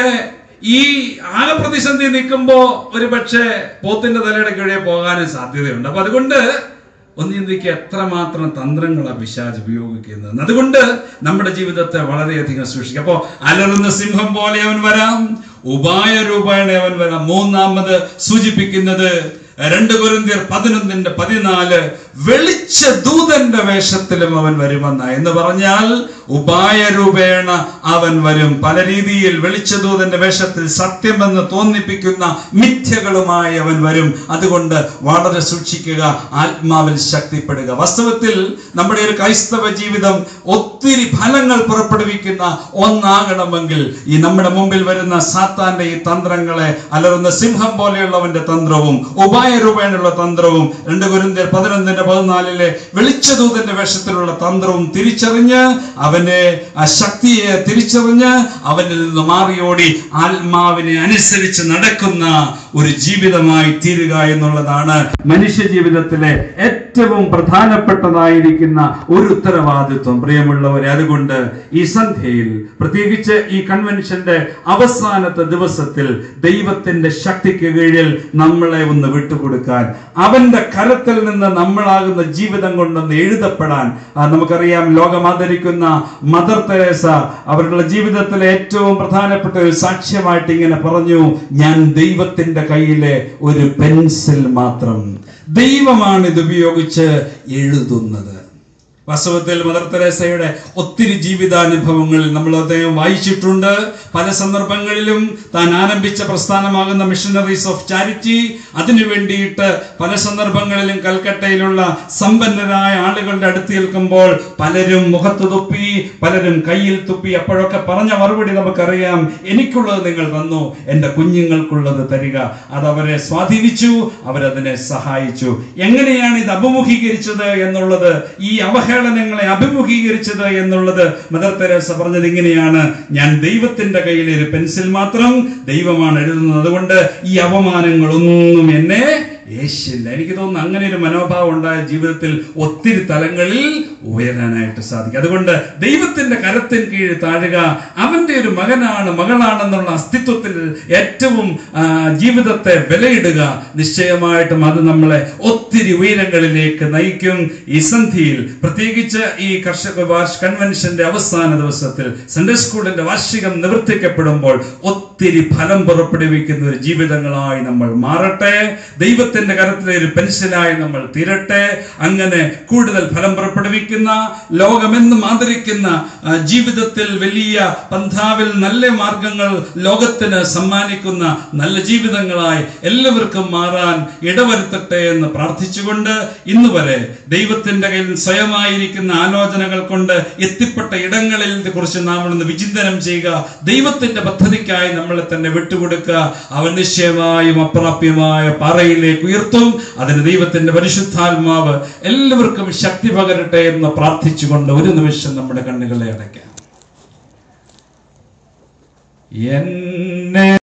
ഈ ആകെ പ്രതിസന്ധി നിൽക്കുമ്പോ ഒരു പക്ഷേ പോത്തിന്റെ തലയുടെ കീഴെ പോകാനും സാധ്യതയുണ്ട് അപ്പൊ അതുകൊണ്ട് ഒന്ന് ചിന്തിക്കുക എത്രമാത്രം തന്ത്രങ്ങളാണ് പിശാജ് ഉപയോഗിക്കുന്നത് അതുകൊണ്ട് നമ്മുടെ ജീവിതത്തെ വളരെയധികം സൂക്ഷിക്കുക അപ്പോ അലറുന്ന സിംഹം പോലെ അവൻ വരാം ഉപായ രൂപേണ അവൻ വരാം മൂന്നാമത് സൂചിപ്പിക്കുന്നത് രണ്ട് കുരുന്തിയർ പതിനൊന്നിന്റെ പതിനാല് വെളിച്ച ദൂതന്റെ വേഷത്തിലും അവൻ വരുമെന്ന എന്ന് പറഞ്ഞാൽ ഉപായ രൂപേണ അവൻ വരും പല രീതിയിൽ വെളിച്ചദൂതന്റെ വേഷത്തിൽ സത്യമെന്ന് തോന്നിപ്പിക്കുന്ന മിഥ്യകളുമായി അവൻ വരും അതുകൊണ്ട് വളരെ സൂക്ഷിക്കുക ആത്മാവിൽ ശക്തിപ്പെടുക വാസ്തവത്തിൽ നമ്മുടെ ഒരു ക്രൈസ്തവ ജീവിതം ഒത്തിരി ഫലങ്ങൾ പുറപ്പെടുവിക്കുന്ന ഒന്നാകണമെങ്കിൽ ഈ നമ്മുടെ മുമ്പിൽ വരുന്ന സാത്താന്റെ ഈ തന്ത്രങ്ങളെ അലറുന്ന സിംഹം പോലെയുള്ളവന്റെ തന്ത്രവും ഉപായ രൂപേണയുള്ള തന്ത്രവും രണ്ട് കുരുന്തിയർ പതിനൊന്നിന്റെ പതിനാലിലെ വെളിച്ചദൂതന്റെ വേഷത്തിലുള്ള തന്ത്രവും തിരിച്ചറിഞ്ഞ് അവന്റെ ആ ശക്തിയെ തിരിച്ചറിഞ്ഞ് അവനിൽ നിന്ന് മാറിയോടി ആത്മാവിനെ അനുസരിച്ച് നടക്കുന്ന ഒരു ജീവിതമായി തീരുക എന്നുള്ളതാണ് മനുഷ്യ ജീവിതത്തിലെ ഏറ്റവും പ്രധാനപ്പെട്ടതായിരിക്കുന്ന ഒരു ഉത്തരവാദിത്വം പ്രിയമുള്ളവരെ അതുകൊണ്ട് ഈ സന്ധ്യയിൽ പ്രത്യേകിച്ച് ഈ കൺവെൻഷന്റെ അവസാനത്തെ ദിവസത്തിൽ ദൈവത്തിന്റെ ശക്തിക്ക് കീഴിൽ നമ്മളെ ഒന്ന് വിട്ടുകൊടുക്കാൻ അവന്റെ കരത്തിൽ നിന്ന് നമ്മളാകുന്ന ജീവിതം കൊണ്ടൊന്ന് എഴുതപ്പെടാൻ ആ, നമുക്കറിയാം ലോകം ആദരിക്കുന്ന മദർ തെരേസ അവരുടെ ജീവിതത്തിലെ ഏറ്റവും പ്രധാനപ്പെട്ട ഒരു സാക്ഷ്യമായിട്ട് ഇങ്ങനെ പറഞ്ഞു ഞാൻ ദൈവത്തിന്റെ കയ്യിലെ ഒരു പെൻസിൽ മാത്രം ദൈവമാണ് ഇത് ഉപയോഗിച്ച് എഴുതുന്നത് വാസ്തവത്തിൽ മദർ തെരേസയുടെ ഒത്തിരി ജീവിതാനുഭവങ്ങൾ നമ്മൾ അദ്ദേഹം വായിച്ചിട്ടുണ്ട് പല സന്ദർഭങ്ങളിലും താൻ ആരംഭിച്ച പ്രസ്ഥാനമാകുന്ന മിഷനറീസ് ഓഫ് ചാരിറ്റി അതിനു വേണ്ടിയിട്ട് പല സന്ദർഭങ്ങളിലും കൽക്കട്ടയിലുള്ള സമ്പന്നരായ ആളുകളുടെ അടുത്ത് നിൽക്കുമ്പോൾ പലരും മുഖത്ത് തുപ്പി പലരും കയ്യിൽ തുപ്പി അപ്പോഴൊക്കെ പറഞ്ഞ മറുപടി നമുക്കറിയാം എനിക്കുള്ളത് നിങ്ങൾ തന്നു എൻ്റെ കുഞ്ഞുങ്ങൾക്കുള്ളത് തരിക അത് അവരെ സ്വാധീനിച്ചു അവരതിനെ സഹായിച്ചു എങ്ങനെയാണ് ഇത് അഭിമുഖീകരിച്ചത് എന്നുള്ളത് ഈ അവഹേളനങ്ങളെ അഭിമുഖീകരിച്ചത് എന്നുള്ളത് മദർ തെരേസ പറഞ്ഞത് ഇങ്ങനെയാണ് ഞാൻ ദൈവത്തിന്റെ കയ്യിൽ ഒരു പെൻസിൽ മാത്രം ദൈവമാണ് എഴുതുന്നത് അതുകൊണ്ട് ഈ അപമാനങ്ങളൊന്നും എന്നെ യേശില്ല എനിക്ക് തോന്നുന്നു അങ്ങനെ ഒരു മനോഭാവം ഉണ്ടായ ജീവിതത്തിൽ ഒത്തിരി തലങ്ങളിൽ ഉയരാനായിട്ട് സാധിക്കും അതുകൊണ്ട് ദൈവത്തിന്റെ കരത്തിന് കീഴിൽ താഴുക അവന്റെ ഒരു മകനാണ് മകളാണെന്നുള്ള അസ്തിത്വത്തിൽ ഏറ്റവും ആ, ജീവിതത്തെ വിലയിടുക നിശ്ചയമായിട്ടും അത് നമ്മളെ ഒത്തിരി ഉയരങ്ങളിലേക്ക് നയിക്കും ഈ സന്ധിയിൽ പ്രത്യേകിച്ച് ഈ കർഷക വാർഷ കൺവെൻഷന്റെ അവസാന ദിവസത്തിൽ സൺഡേ സ്കൂളിന്റെ വാർഷികം നിവർത്തിക്കപ്പെടുമ്പോൾ ഒത്തിരി ഫലം പുറപ്പെടുവിക്കുന്ന ഒരു ജീവിതങ്ങളായി നമ്മൾ മാറട്ടെ ദൈവത്തിന്റെ കരത്തിലെ ഒരു പെൻഷനായി നമ്മൾ തീരട്ടെ അങ്ങനെ കൂടുതൽ ഫലം പുറപ്പെടുവിക്കുന്ന ലോകമെന്നും ആദരിക്കുന്ന ആ, ജീവിതത്തിൽ വലിയ പന്ഥാവിൽ നല്ല മാർഗങ്ങൾ ലോകത്തിന് സമ്മാനിക്കുന്ന നല്ല ജീവിതങ്ങളായി എല്ലാവർക്കും മാറാൻ ഇടവരുത്തട്ടെ എന്ന് പ്രാർത്ഥിച്ചുകൊണ്ട് ഇന്ന് വരെ ദൈവത്തിന്റെ കയ്യിൽ സ്വയമായിരിക്കുന്ന ആലോചനകൾ കൊണ്ട് എത്തിപ്പെട്ട ഇടങ്ങളിൽ കുറിച്ച് നാം ഒന്ന് വിചിന്തനം ചെയ്യുക ദൈവത്തിന്റെ പദ്ധതിക്കായി നമ്മളെ തന്നെ വിട്ടുകൊടുക്കുക അവൻ നിശ്ചയമായും അപ്രാപ്യമായ പാറയിലേക്ക് ഉയർത്തും അതിന് ദൈവത്തിന്റെ പരിശുദ്ധാത്മാവ് എല്ലാവർക്കും ശക്തി പകരട്ടെ എന്ന് പ്രാർത്ഥിച്ചുകൊണ്ട് ഒരു നിമിഷം നമ്മുടെ കണ്ണുകളെ അടയ്ക്കാം എന്നെ